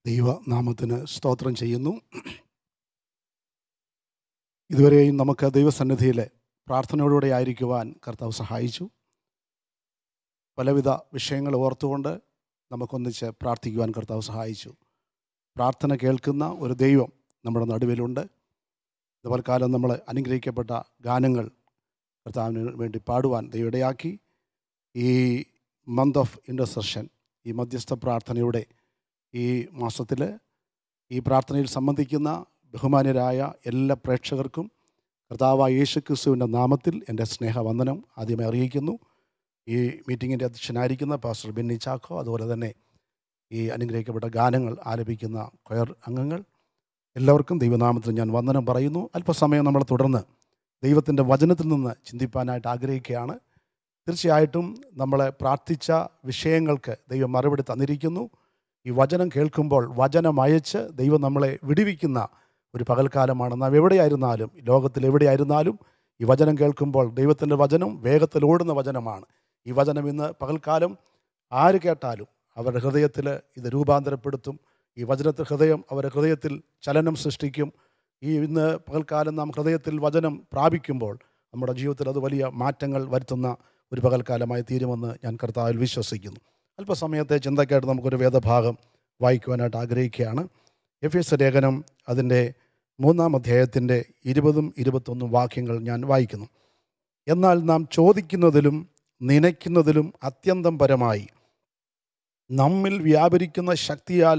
ദൈവനാമത്തിന് സ്തോത്രം ചെയ്യുന്നു ഇതുവരെയും നമുക്ക് ദൈവസന്നിധിയിൽ പ്രാർത്ഥനയോടുകൂടെ ആയിരിക്കുവാൻ കർത്താവ് സഹായിച്ചു പലവിധ വിഷയങ്ങൾ ഓർത്തുകൊണ്ട് നമുക്കൊന്നിച്ച് പ്രാർത്ഥിക്കുവാൻ കർത്താവ് സഹായിച്ചു പ്രാർത്ഥന കേൾക്കുന്ന ഒരു ദൈവം നമ്മുടെ നടുവിലുണ്ട് ഇതുപോലെ കാലം നമ്മൾ അനുഗ്രഹിക്കപ്പെട്ട ഗാനങ്ങൾ കർത്താവിന് വേണ്ടി പാടുവാൻ ദൈവം ഇടയാക്കി ഈ മന്ത് ഓഫ് ഇൻ്റർസെഷൻ ഈ മധ്യസ്ഥ പ്രാർത്ഥനയുടെ ഈ മാസത്തിൽ ഈ പ്രാർത്ഥനയിൽ സംബന്ധിക്കുന്ന ബഹുമാന്യരായ എല്ലാ പ്രേക്ഷകർക്കും കർത്താവായ യേശു ക്രിസ്തുവിൻ്റെ നാമത്തിൽ എൻ്റെ സ്നേഹവന്ദനം ആദ്യമേ അറിയിക്കുന്നു ഈ മീറ്റിങ്ങിൻ്റെ അധ്യക്ഷനായിരിക്കുന്ന പാസ്റ്റർ ബെന്നി ചാക്കോ അതുപോലെ തന്നെ ഈ അനുഗ്രഹിക്കപ്പെട്ട ഗാനങ്ങൾ ആലപിക്കുന്ന കൊയർ അംഗങ്ങൾ എല്ലാവർക്കും ദൈവനാമത്തിൽ ഞാൻ വന്ദനം പറയുന്നു അല്പസമയം നമ്മൾ തുടർന്ന് ദൈവത്തിൻ്റെ വചനത്തിൽ നിന്ന് ചിന്തിപ്പാനായിട്ട് ആഗ്രഹിക്കുകയാണ് തീർച്ചയായിട്ടും നമ്മളെ പ്രാർത്ഥിച്ച വിഷയങ്ങൾക്ക് ദൈവം മറുപടി തന്നിരിക്കുന്നു ഈ വചനം കേൾക്കുമ്പോൾ വചനം അയച്ച് ദൈവം നമ്മളെ വിടിവിക്കുന്ന ഒരു പകൽക്കാലമാണ് നാം എവിടെയായിരുന്നാലും ലോകത്തിൽ എവിടെയായിരുന്നാലും ഈ വചനം കേൾക്കുമ്പോൾ ദൈവത്തിൻ്റെ വചനം വേഗത്തിൽ ഓടുന്ന വചനമാണ് ഈ വചനം ഇന്ന് പകൽക്കാലം ആര് കേട്ടാലും അവരുടെ ഹൃദയത്തിൽ ഇത് രൂപാന്തരപ്പെടുത്തും ഈ വചനത്തിൽ ഹൃദയം അവരുടെ ഹൃദയത്തിൽ ചലനം സൃഷ്ടിക്കും ഈ ഇന്ന് പകൽക്കാലം നാം ഹൃദയത്തിൽ വചനം പ്രാപിക്കുമ്പോൾ നമ്മുടെ ജീവിതത്തിൽ അത് വലിയ മാറ്റങ്ങൾ വരുത്തുന്ന ഒരു പകൽക്കാലമായി തീരുമെന്ന് ഞാൻ കർത്താവിൽ വിശ്വസിക്കുന്നു അല്പസമയത്തെ ചിന്തയ്ക്കായിട്ട് നമുക്കൊരു വേദഭാഗം വായിക്കുവാനായിട്ട് ആഗ്രഹിക്കുകയാണ് എഫ് എസ് ലേഖനം അതിൻ്റെ മൂന്നാം അധ്യായത്തിൻ്റെ ഇരുപതും ഇരുപത്തൊന്നും വാക്യങ്ങൾ ഞാൻ വായിക്കുന്നു എന്നാൽ നാം ചോദിക്കുന്നതിലും നനയ്ക്കുന്നതിലും അത്യന്തം പരമായി നമ്മിൽ വ്യാപരിക്കുന്ന ശക്തിയാൽ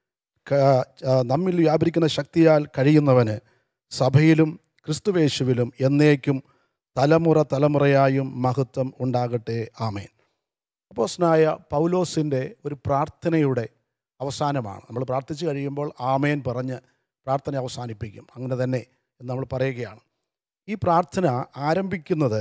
ക- ആ, നമ്മിൽ വ്യാപരിക്കുന്ന ശക്തിയാൽ കഴിയുന്നവന് സഭയിലും ക്രിസ്തുവേശുവിലും എന്നേക്കും തലമുറ തലമുറയായും മഹത്വം ഉണ്ടാകട്ടെ ആമേൻ അപ്പോസ്നായ പൗലോസിൻ്റെ ഒരു പ്രാർത്ഥനയുടെ അവസാനമാണ് നമ്മൾ പ്രാർത്ഥിച്ചു കഴിയുമ്പോൾ ആമേൻ പറഞ്ഞ് പ്രാർത്ഥന അവസാനിപ്പിക്കും അങ്ങനെ തന്നെ എന്ന് നമ്മൾ പറയുകയാണ് ഈ പ്രാർത്ഥന ആരംഭിക്കുന്നത്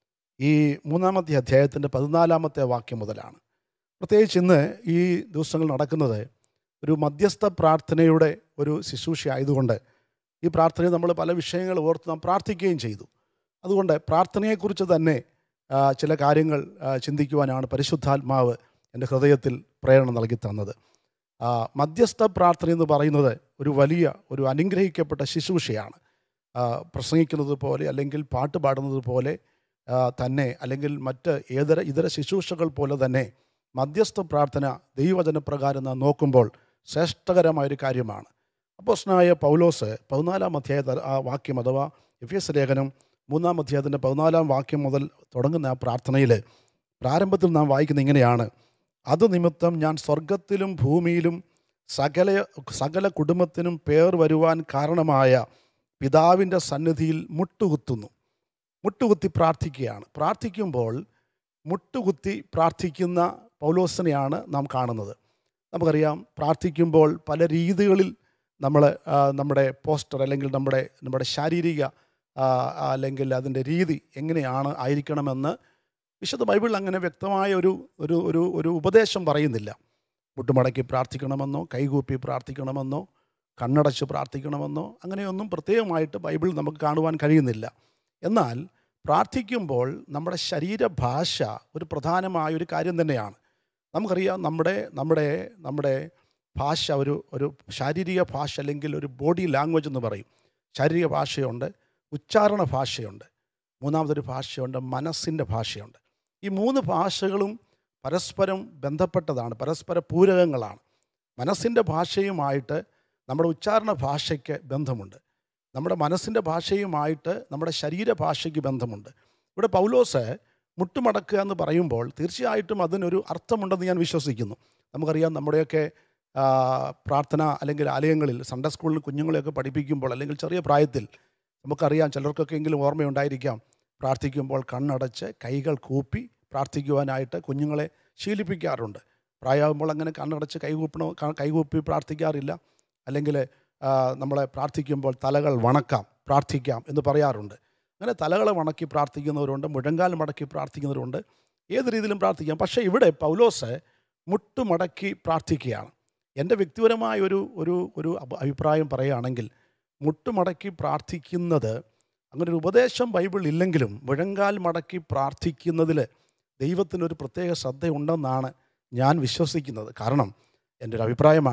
ഈ മൂന്നാമത്തെ അധ്യായത്തിൻ്റെ പതിനാലാമത്തെ വാക്യം മുതലാണ് പ്രത്യേകിച്ച് ഇന്ന് ഈ ദിവസങ്ങൾ നടക്കുന്നത് ഒരു മധ്യസ്ഥ പ്രാർത്ഥനയുടെ ഒരു ശുശ്രൂഷ ആയതുകൊണ്ട് ഈ പ്രാർത്ഥനയിൽ നമ്മൾ പല വിഷയങ്ങൾ ഓർത്ത് നാം പ്രാർത്ഥിക്കുകയും ചെയ്തു അതുകൊണ്ട് പ്രാർത്ഥനയെക്കുറിച്ച് തന്നെ ആ, ചില കാര്യങ്ങൾ ആ, ചിന്തിക്കുവാനാണ് പരിശുദ്ധാത്മാവ് എൻ്റെ ഹൃദയത്തിൽ പ്രേരണ നൽകി തന്നത് ആ, മധ്യസ്ഥ പ്രാർത്ഥന എന്ന് പറയുന്നത് ഒരു വലിയ ഒരു അനുഗ്രഹിക്കപ്പെട്ട ശുശ്രൂഷയാണ് ആ, പ്രസംഗിക്കുന്നത് പോലെ അല്ലെങ്കിൽ പാട്ട് പാടുന്നത് പോലെ ആ, തന്നെ അല്ലെങ്കിൽ മറ്റ് ഏതര ഇതര ശുശ്രൂഷകൾ പോലെ തന്നെ മധ്യസ്ഥ പ്രാർത്ഥന ദൈവവചനപ്രകാരം നാം നോക്കുമ്പോൾ ശ്രേഷ്ഠകരമായൊരു കാര്യമാണ് അപ്പോസ്നായ പൗലോസ് പതിനാലാം അധ്യായ ആ വാക്യം അഥവാ എഫ് എസ് ലേഖനം മൂന്നാം അധ്യായത്തിൻ്റെ പതിനാലാം വാക്യം മുതൽ തുടങ്ങുന്ന ആ പ്രാർത്ഥനയിൽ പ്രാരംഭത്തിൽ നാം വായിക്കുന്ന ഇങ്ങനെയാണ് അത് നിമിത്തം ഞാൻ സ്വർഗത്തിലും ഭൂമിയിലും സകല സകല കുടുംബത്തിനും പേർ വരുവാൻ കാരണമായ പിതാവിൻ്റെ സന്നിധിയിൽ മുട്ടുകുത്തുന്നു മുട്ടുകുത്തി പ്രാർത്ഥിക്കുകയാണ് പ്രാർത്ഥിക്കുമ്പോൾ മുട്ടുകുത്തി പ്രാർത്ഥിക്കുന്ന പൗലോസിനെയാണ് നാം കാണുന്നത് നമുക്കറിയാം പ്രാർത്ഥിക്കുമ്പോൾ പല രീതികളിൽ നമ്മൾ നമ്മുടെ പോസ്റ്റർ അല്ലെങ്കിൽ നമ്മുടെ നമ്മുടെ ശാരീരിക ആ, അല്ലെങ്കിൽ അതിൻ്റെ രീതി എങ്ങനെയാണ് ആയിരിക്കണമെന്ന് വിശുദ്ധ ബൈബിളിൽ അങ്ങനെ വ്യക്തമായ ഒരു ഒരു ഒരു ഒരു ഉപദേശം പറയുന്നില്ല മുട്ടുമടക്കി പ്രാർത്ഥിക്കണമെന്നോ കൈകൂപ്പി പ്രാർത്ഥിക്കണമെന്നോ കണ്ണടച്ച് പ്രാർത്ഥിക്കണമെന്നോ അങ്ങനെയൊന്നും പ്രത്യേകമായിട്ട് ബൈബിൾ നമുക്ക് കാണുവാൻ കഴിയുന്നില്ല എന്നാൽ പ്രാർത്ഥിക്കുമ്പോൾ നമ്മുടെ ശരീരഭാഷ ഒരു പ്രധാനമായ ഒരു കാര്യം തന്നെയാണ് നമുക്കറിയാം നമ്മുടെ നമ്മുടെ നമ്മുടെ ഭാഷ ഒരു ഒരു ശാരീരിക ഭാഷ അല്ലെങ്കിൽ ഒരു ബോഡി ലാംഗ്വേജ് എന്ന് പറയും ശാരീരിക ഭാഷയുണ്ട് ഉച്ചാരണ ഭാഷയുണ്ട് മൂന്നാമതൊരു ഭാഷയുണ്ട് മനസ്സിൻ്റെ ഭാഷയുണ്ട് ഈ മൂന്ന് ഭാഷകളും പരസ്പരം ബന്ധപ്പെട്ടതാണ് പരസ്പര പൂരകങ്ങളാണ് മനസ്സിൻ്റെ ഭാഷയുമായിട്ട് നമ്മുടെ ഉച്ചാരണ ഭാഷയ്ക്ക് ബന്ധമുണ്ട് നമ്മുടെ മനസ്സിൻ്റെ ഭാഷയുമായിട്ട് നമ്മുടെ ശരീരഭാഷയ്ക്ക് ബന്ധമുണ്ട് ഇവിടെ പൗലോസ് മുട്ടുമടക്കുക എന്ന് പറയുമ്പോൾ തീർച്ചയായിട്ടും അതിനൊരു അർത്ഥമുണ്ടെന്ന് ഞാൻ വിശ്വസിക്കുന്നു നമുക്കറിയാം നമ്മുടെയൊക്കെ ആ, പ്രാർത്ഥന അല്ലെങ്കിൽ ആലയങ്ങളിൽ സൺഡേ സ്കൂളിൽ കുഞ്ഞുങ്ങളെയൊക്കെ പഠിപ്പിക്കുമ്പോൾ അല്ലെങ്കിൽ ചെറിയ പ്രായത്തിൽ നമുക്കറിയാം ചിലർക്കൊക്കെ എങ്കിലും ഓർമ്മയുണ്ടായിരിക്കാം പ്രാർത്ഥിക്കുമ്പോൾ കണ്ണടച്ച് കൈകൾ കൂപ്പി പ്രാർത്ഥിക്കുവാനായിട്ട് കുഞ്ഞുങ്ങളെ ശീലിപ്പിക്കാറുണ്ട് പ്രായമാകുമ്പോൾ അങ്ങനെ കണ്ണടച്ച് കൈകൂപ്പണോ ക- കൈകൂപ്പി പ്രാർത്ഥിക്കാറില്ല അല്ലെങ്കിൽ ആ, നമ്മളെ പ്രാർത്ഥിക്കുമ്പോൾ തലകൾ വണക്കാം പ്രാർത്ഥിക്കാം എന്ന് പറയാറുണ്ട് അങ്ങനെ തലകളെ വണക്കി പ്രാർത്ഥിക്കുന്നവരുണ്ട് മുഴങ്കാൽ മടക്കി പ്രാർത്ഥിക്കുന്നവരുണ്ട് ഏത് രീതിയിലും പ്രാർത്ഥിക്കാം പക്ഷേ ഇവിടെ പൗലോസ് മുട്ടുമടക്കി പ്രാർത്ഥിക്കുകയാണ് എൻ്റെ വ്യക്തിപരമായ ഒരു ഒരു ഒരു അഭ- അഭിപ്രായം പറയുകയാണെങ്കിൽ മുട്ടുമടക്കി പ്രാർത്ഥിക്കുന്നത് അങ്ങനെ ഒരു ഉപദേശം ബൈബിൾ ഇല്ലെങ്കിലും മുഴങ്കാൽ മടക്കി പ്രാർത്ഥിക്കുന്നതിൽ ദൈവത്തിനൊരു പ്രത്യേക ശ്രദ്ധയുണ്ടെന്നാണ് ഞാൻ വിശ്വസിക്കുന്നത് കാരണം എൻ്റെ ഒരു അഭിപ്രായമാണ്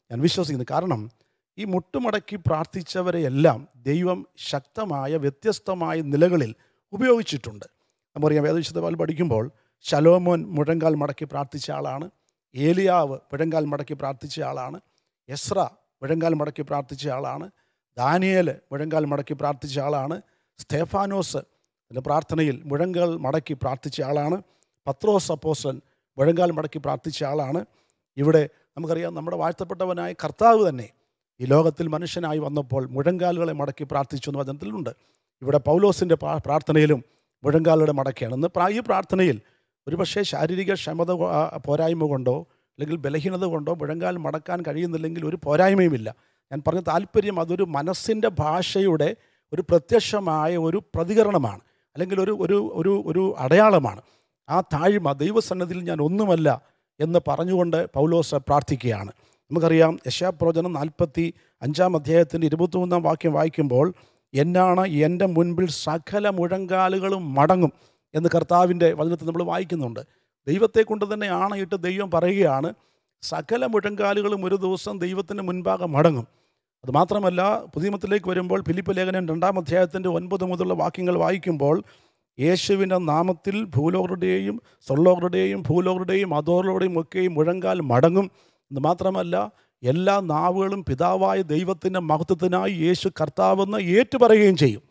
ഞാൻ വിശ്വസിക്കുന്നു കാരണം ഈ മുട്ടുമടക്കി പ്രാർത്ഥിച്ചവരെയെല്ലാം ദൈവം ശക്തമായ വ്യത്യസ്തമായ നിലകളിൽ ഉപയോഗിച്ചിട്ടുണ്ട് നമുക്കറിയാം വേദവിശുദ്ധ പഠിക്കുമ്പോൾ ശലോമോൻ മുഴങ്കാൽ മടക്കി പ്രാർത്ഥിച്ച ആളാണ് ഏലിയാവ് മുഴങ്കാൽ മടക്കി പ്രാർത്ഥിച്ച ആളാണ് എസ്ര മുഴങ്കാൽ മടക്കി പ്രാർത്ഥിച്ച ആളാണ് ദാനിയേൽ മുഴങ്കാൽ മടക്കി പ്രാർത്ഥിച്ച ആളാണ് സ്തേഫാനോസ് എൻ്റെ പ്രാർത്ഥനയിൽ മുഴങ്കാൽ മടക്കി പ്രാർത്ഥിച്ച ആളാണ് പത്രോസ് അപ്പോസ്റ്റൻ മുഴങ്കാൽ മടക്കി പ്രാർത്ഥിച്ച ആളാണ് ഇവിടെ നമുക്കറിയാം നമ്മുടെ വാഴ്ത്തപ്പെട്ടവനായ കർത്താവ് തന്നെ ഈ ലോകത്തിൽ മനുഷ്യനായി വന്നപ്പോൾ മുഴങ്കാലുകളെ മടക്കി പ്രാർത്ഥിച്ചു എന്ന് വചനത്തിലുണ്ട് ഇവിടെ പൗലോസിൻ്റെ പ്രാ- പ്രാർത്ഥനയിലും മുഴങ്കാലുകളുടെ മടക്കിയാണ് ഇന്ന് പ്രാ- ഈ പ്രാർത്ഥനയിൽ ഒരുപക്ഷെ ശാരീരിക ക്ഷമത കൊ- ആ, പോരായ്മ കൊണ്ടോ അല്ലെങ്കിൽ ബലഹീനത കൊണ്ടോ മുഴങ്കാൽ മടക്കാൻ കഴിയുന്നില്ലെങ്കിൽ ഒരു പോരായ്മയുമില്ല ഞാൻ പറഞ്ഞ താല്പര്യം അതൊരു മനസ്സിൻ്റെ ഭാഷയുടെ ഒരു പ്രത്യക്ഷമായ ഒരു പ്രതികരണമാണ് അല്ലെങ്കിൽ ഒരു ഒരു ഒരു ഒരു അടയാളമാണ് ആ താഴ്മ ദൈവസന്നദ്ധിയിൽ ഞാൻ ഒന്നുമല്ല എന്ന് പറഞ്ഞുകൊണ്ട് പൗലോസ് പ്രാർത്ഥിക്കുകയാണ് നമുക്കറിയാം യശാപ്രോചനം നാൽപ്പത്തി അഞ്ചാം അധ്യായത്തിൻ്റെ ഇരുപത്തിമൂന്നാം വാക്യം വായിക്കുമ്പോൾ എന്നാണ് എൻ്റെ മുൻപിൽ സകല മുഴങ്കാലുകളും മടങ്ങും എന്ന് കർത്താവിൻ്റെ വചനത്തിൽ നമ്മൾ വായിക്കുന്നുണ്ട് ദൈവത്തെ കൊണ്ട് തന്നെ ആണയിട്ട് ദൈവം പറയുകയാണ് സകല മുഴങ്കാലുകളും ഒരു ദിവസം ദൈവത്തിന് മുൻപാകെ മടങ്ങും അതുമാത്രമല്ല പുതിയമത്തിലേക്ക് വരുമ്പോൾ ഫിലിപ്പ് ലേഖനം രണ്ടാം അധ്യായത്തിൻ്റെ ഒൻപത് മുതലുള്ള വാക്യങ്ങൾ വായിക്കുമ്പോൾ യേശുവിൻ്റെ നാമത്തിൽ ഭൂലോകരുടെയും സ്വർലോകരുടെയും ഭൂലോകരുടെയും അതോറുടെയും ഒക്കെയും മുഴങ്കാൽ മടങ്ങും എന്ന് മാത്രമല്ല എല്ലാ നാവുകളും പിതാവായ ദൈവത്തിൻ്റെ മഹത്വത്തിനായി യേശു കർത്താവെന്ന് ഏറ്റുപറയുകയും ചെയ്യും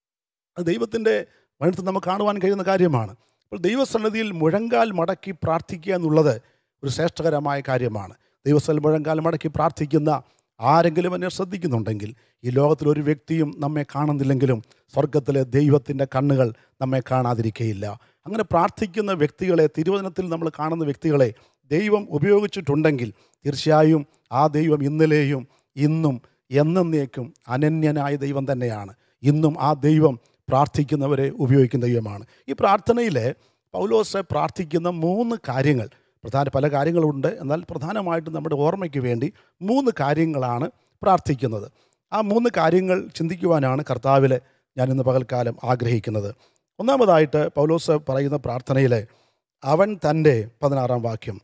അത് ദൈവത്തിൻ്റെ വനത്തിൽ നമുക്ക് കാണുവാൻ കഴിയുന്ന കാര്യമാണ് അപ്പോൾ ദൈവസന്നിധിയിൽ മുഴങ്കാൽ മടക്കി പ്രാർത്ഥിക്കുക എന്നുള്ളത് ഒരു ശ്രേഷ്ഠകരമായ കാര്യമാണ് ദൈവസ്ഥൽ മുഴങ്കാൽ മടക്കി പ്രാർത്ഥിക്കുന്ന ആരെങ്കിലും എന്നെ ശ്രദ്ധിക്കുന്നുണ്ടെങ്കിൽ ഈ ലോകത്തിൽ ഒരു വ്യക്തിയും നമ്മെ കാണുന്നില്ലെങ്കിലും സ്വർഗത്തിലെ ദൈവത്തിൻ്റെ കണ്ണുകൾ നമ്മെ കാണാതിരിക്കുകയില്ല അങ്ങനെ പ്രാർത്ഥിക്കുന്ന വ്യക്തികളെ തിരുവചനത്തിൽ നമ്മൾ കാണുന്ന വ്യക്തികളെ ദൈവം ഉപയോഗിച്ചിട്ടുണ്ടെങ്കിൽ തീർച്ചയായും ആ ദൈവം ഇന്നലെയും ഇന്നും എന്നേക്കും അനന്യനായ ദൈവം തന്നെയാണ് ഇന്നും ആ ദൈവം പ്രാർത്ഥിക്കുന്നവരെ ഉപയോഗിക്കുന്ന ദൈവമാണ് ഈ പ്രാർത്ഥനയിൽ പൗലോസ് പ്രാർത്ഥിക്കുന്ന മൂന്ന് കാര്യങ്ങൾ പ്രധാന പല കാര്യങ്ങളുണ്ട് എന്നാൽ പ്രധാനമായിട്ടും നമ്മുടെ ഓർമ്മയ്ക്ക് വേണ്ടി മൂന്ന് കാര്യങ്ങളാണ് പ്രാർത്ഥിക്കുന്നത് ആ മൂന്ന് കാര്യങ്ങൾ ചിന്തിക്കുവാനാണ് കർത്താവിൽ ഞാൻ ഇന്ന് പകൽക്കാലം ആഗ്രഹിക്കുന്നത് ഒന്നാമതായിട്ട് പൗലോസ് പറയുന്ന പ്രാർത്ഥനയിൽ അവൻ തൻ്റെ പതിനാറാം വാക്യം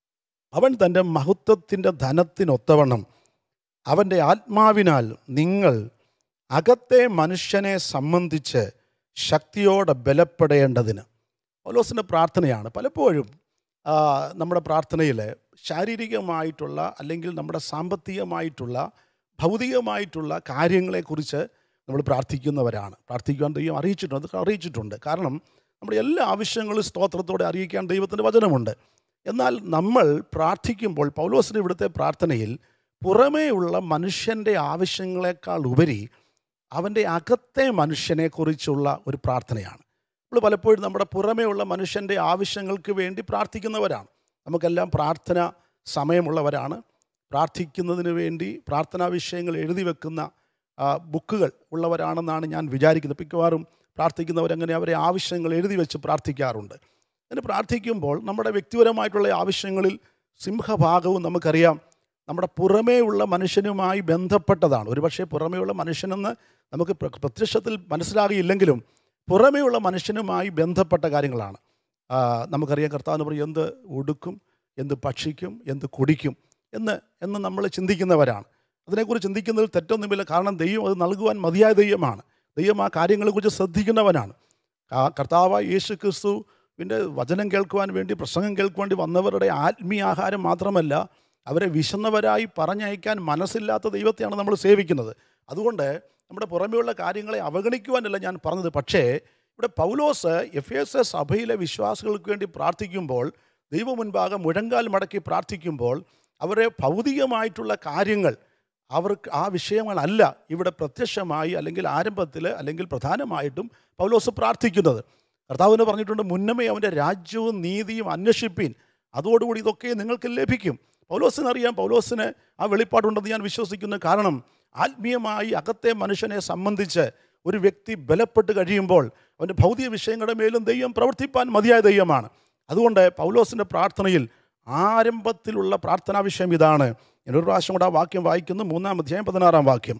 അവൻ തൻ്റെ മഹത്വത്തിൻ്റെ ധനത്തിനൊത്തവണ്ണം അവൻ്റെ ആത്മാവിനാൽ നിങ്ങൾ അകത്തെ മനുഷ്യനെ സംബന്ധിച്ച് ശക്തിയോടെ ബലപ്പെടേണ്ടതിന് പൗലോസിൻ്റെ പ്രാർത്ഥനയാണ് പലപ്പോഴും ആ, നമ്മുടെ പ്രാർത്ഥനയിൽ ശാരീരികമായിട്ടുള്ള അല്ലെങ്കിൽ നമ്മുടെ സാമ്പത്തികമായിട്ടുള്ള ഭൗതികമായിട്ടുള്ള കാര്യങ്ങളെക്കുറിച്ച് നമ്മൾ പ്രാർത്ഥിക്കുന്നവരാണ് പ്രാർത്ഥിക്കുവാൻ ദൈവം അറിയിച്ചിട്ടുണ്ട് അത് അറിയിച്ചിട്ടുണ്ട് കാരണം നമ്മുടെ എല്ലാ ആവശ്യങ്ങളും സ്തോത്രത്തോടെ അറിയിക്കാൻ ദൈവത്തിൻ്റെ വചനമുണ്ട് എന്നാൽ നമ്മൾ പ്രാർത്ഥിക്കുമ്പോൾ പൗലോസിൻ്റെ ഇവിടുത്തെ പ്രാർത്ഥനയിൽ പുറമേയുള്ള മനുഷ്യൻ്റെ ആവശ്യങ്ങളെക്കാൾ ഉപരി അവൻ്റെ അകത്തെ മനുഷ്യനെക്കുറിച്ചുള്ള ഒരു പ്രാർത്ഥനയാണ് നമ്മൾ പലപ്പോഴും നമ്മുടെ പുറമേയുള്ള മനുഷ്യൻ്റെ ആവശ്യങ്ങൾക്ക് വേണ്ടി പ്രാർത്ഥിക്കുന്നവരാണ് നമുക്കെല്ലാം പ്രാർത്ഥന സമയമുള്ളവരാണ് പ്രാർത്ഥിക്കുന്നതിന് വേണ്ടി പ്രാർത്ഥനാ വിഷയങ്ങൾ എഴുതി വെക്കുന്ന ആ, ബുക്കുകൾ ഉള്ളവരാണെന്നാണ് ഞാൻ വിചാരിക്കുന്നത് മിക്കവാറും പ്രാർത്ഥിക്കുന്നവരങ്ങനെ അവരെ ആവശ്യങ്ങൾ എഴുതി വെച്ച് പ്രാർത്ഥിക്കാറുണ്ട് അങ്ങനെ പ്രാർത്ഥിക്കുമ്പോൾ നമ്മുടെ വ്യക്തിപരമായിട്ടുള്ള ആവശ്യങ്ങളിൽ സിംഹഭാഗവും നമുക്കറിയാം നമ്മുടെ പുറമേ ഉള്ള മനുഷ്യനുമായി ബന്ധപ്പെട്ടതാണ് ഒരുപക്ഷെ പുറമേയുള്ള മനുഷ്യനെന്ന് നമുക്ക് പ്ര- പ്രത്യക്ഷത്തിൽ മനസ്സിലാകില്ലെങ്കിലും പുറമേയുള്ള മനുഷ്യനുമായി ബന്ധപ്പെട്ട കാര്യങ്ങളാണ് ആ, നമുക്കറിയാം കർത്താവ് പറയും എന്ത് ഉടുക്കും എന്ത് ഭക്ഷിക്കും എന്ത് കുടിക്കും എന്ന് എന്ന് നമ്മൾ ചിന്തിക്കുന്നവരാണ് അതിനെക്കുറിച്ച് ചിന്തിക്കുന്നതിൽ തെറ്റൊന്നുമില്ല കാരണം ദൈവം അത് നൽകുവാൻ മതിയായ ദൈവമാണ് ദൈവം ആ കാര്യങ്ങളെക്കുറിച്ച് ശ്രദ്ധിക്കുന്നവനാണ് ആ കർത്താവായ യേശു ക്രിസ്തുവിൻ്റെ വചനം കേൾക്കുവാൻ വേണ്ടി പ്രസംഗം കേൾക്കുവാൻ വേണ്ടി വന്നവരുടെ ആത്മീയാഹാരം മാത്രമല്ല അവരെ വിശന്നവരായി പറഞ്ഞയക്കാൻ മനസ്സില്ലാത്ത ദൈവത്തെയാണ് നമ്മൾ സേവിക്കുന്നത് അതുകൊണ്ട് നമ്മുടെ പുറമെയുള്ള കാര്യങ്ങളെ അവഗണിക്കുവാനല്ല ഞാൻ പറഞ്ഞത് പക്ഷേ ഇവിടെ പൗലോസ് എഫ് എസ് എസ് സഭയിലെ വിശ്വാസികൾക്ക് വേണ്ടി പ്രാർത്ഥിക്കുമ്പോൾ ദൈവ മുൻപാകെ മുഴങ്കാൽ മടക്കി പ്രാർത്ഥിക്കുമ്പോൾ അവരെ ഭൗതികമായിട്ടുള്ള കാര്യങ്ങൾ അവർക്ക് ആ വിഷയങ്ങളല്ല ഇവിടെ പ്രത്യക്ഷമായി അല്ലെങ്കിൽ ആരംഭത്തിൽ അല്ലെങ്കിൽ പ്രധാനമായിട്ടും പൗലോസ് പ്രാർത്ഥിക്കുന്നത് കർത്താവിന് പറഞ്ഞിട്ടുണ്ട് മുന്നമേ അവൻ്റെ രാജ്യവും നീതിയും അന്വേഷിപ്പീൻ അതോടുകൂടി ഇതൊക്കെ നിങ്ങൾക്ക് ലഭിക്കും പൗലോസിന് അറിയാം പൗലോസിന് ആ വെളിപ്പാടുണ്ടെന്ന് ഞാൻ വിശ്വസിക്കുന്നു കാരണം ആത്മീയമായി അകത്തെ മനുഷ്യനെ സംബന്ധിച്ച് ഒരു വ്യക്തി ബലപ്പെട്ട് കഴിയുമ്പോൾ അവൻ്റെ ഭൗതിക വിഷയങ്ങളുടെ മേലും ദൈവം പ്രവർത്തിപ്പാൻ മതിയായ ദൈവമാണ് അതുകൊണ്ട് പൗലോസിൻ്റെ പ്രാർത്ഥനയിൽ ആരംഭത്തിലുള്ള പ്രാർത്ഥനാ വിഷയം ഇതാണ് ഞാൻ ഒരു പ്രാവശ്യം കൂടെ ആ വാക്യം വായിക്കുന്നു മൂന്നാം അധ്യായം പതിനാറാം വാക്യം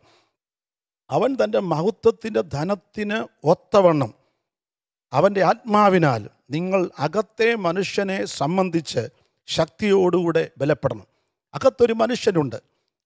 അവൻ തൻ്റെ മഹത്വത്തിൻ്റെ ധനത്തിന് ഒത്തവണ്ണം അവൻ്റെ ആത്മാവിനാൽ നിങ്ങൾ അകത്തെ മനുഷ്യനെ സംബന്ധിച്ച് ശക്തിയോടുകൂടെ ബലപ്പെടണം അകത്തൊരു മനുഷ്യനുണ്ട്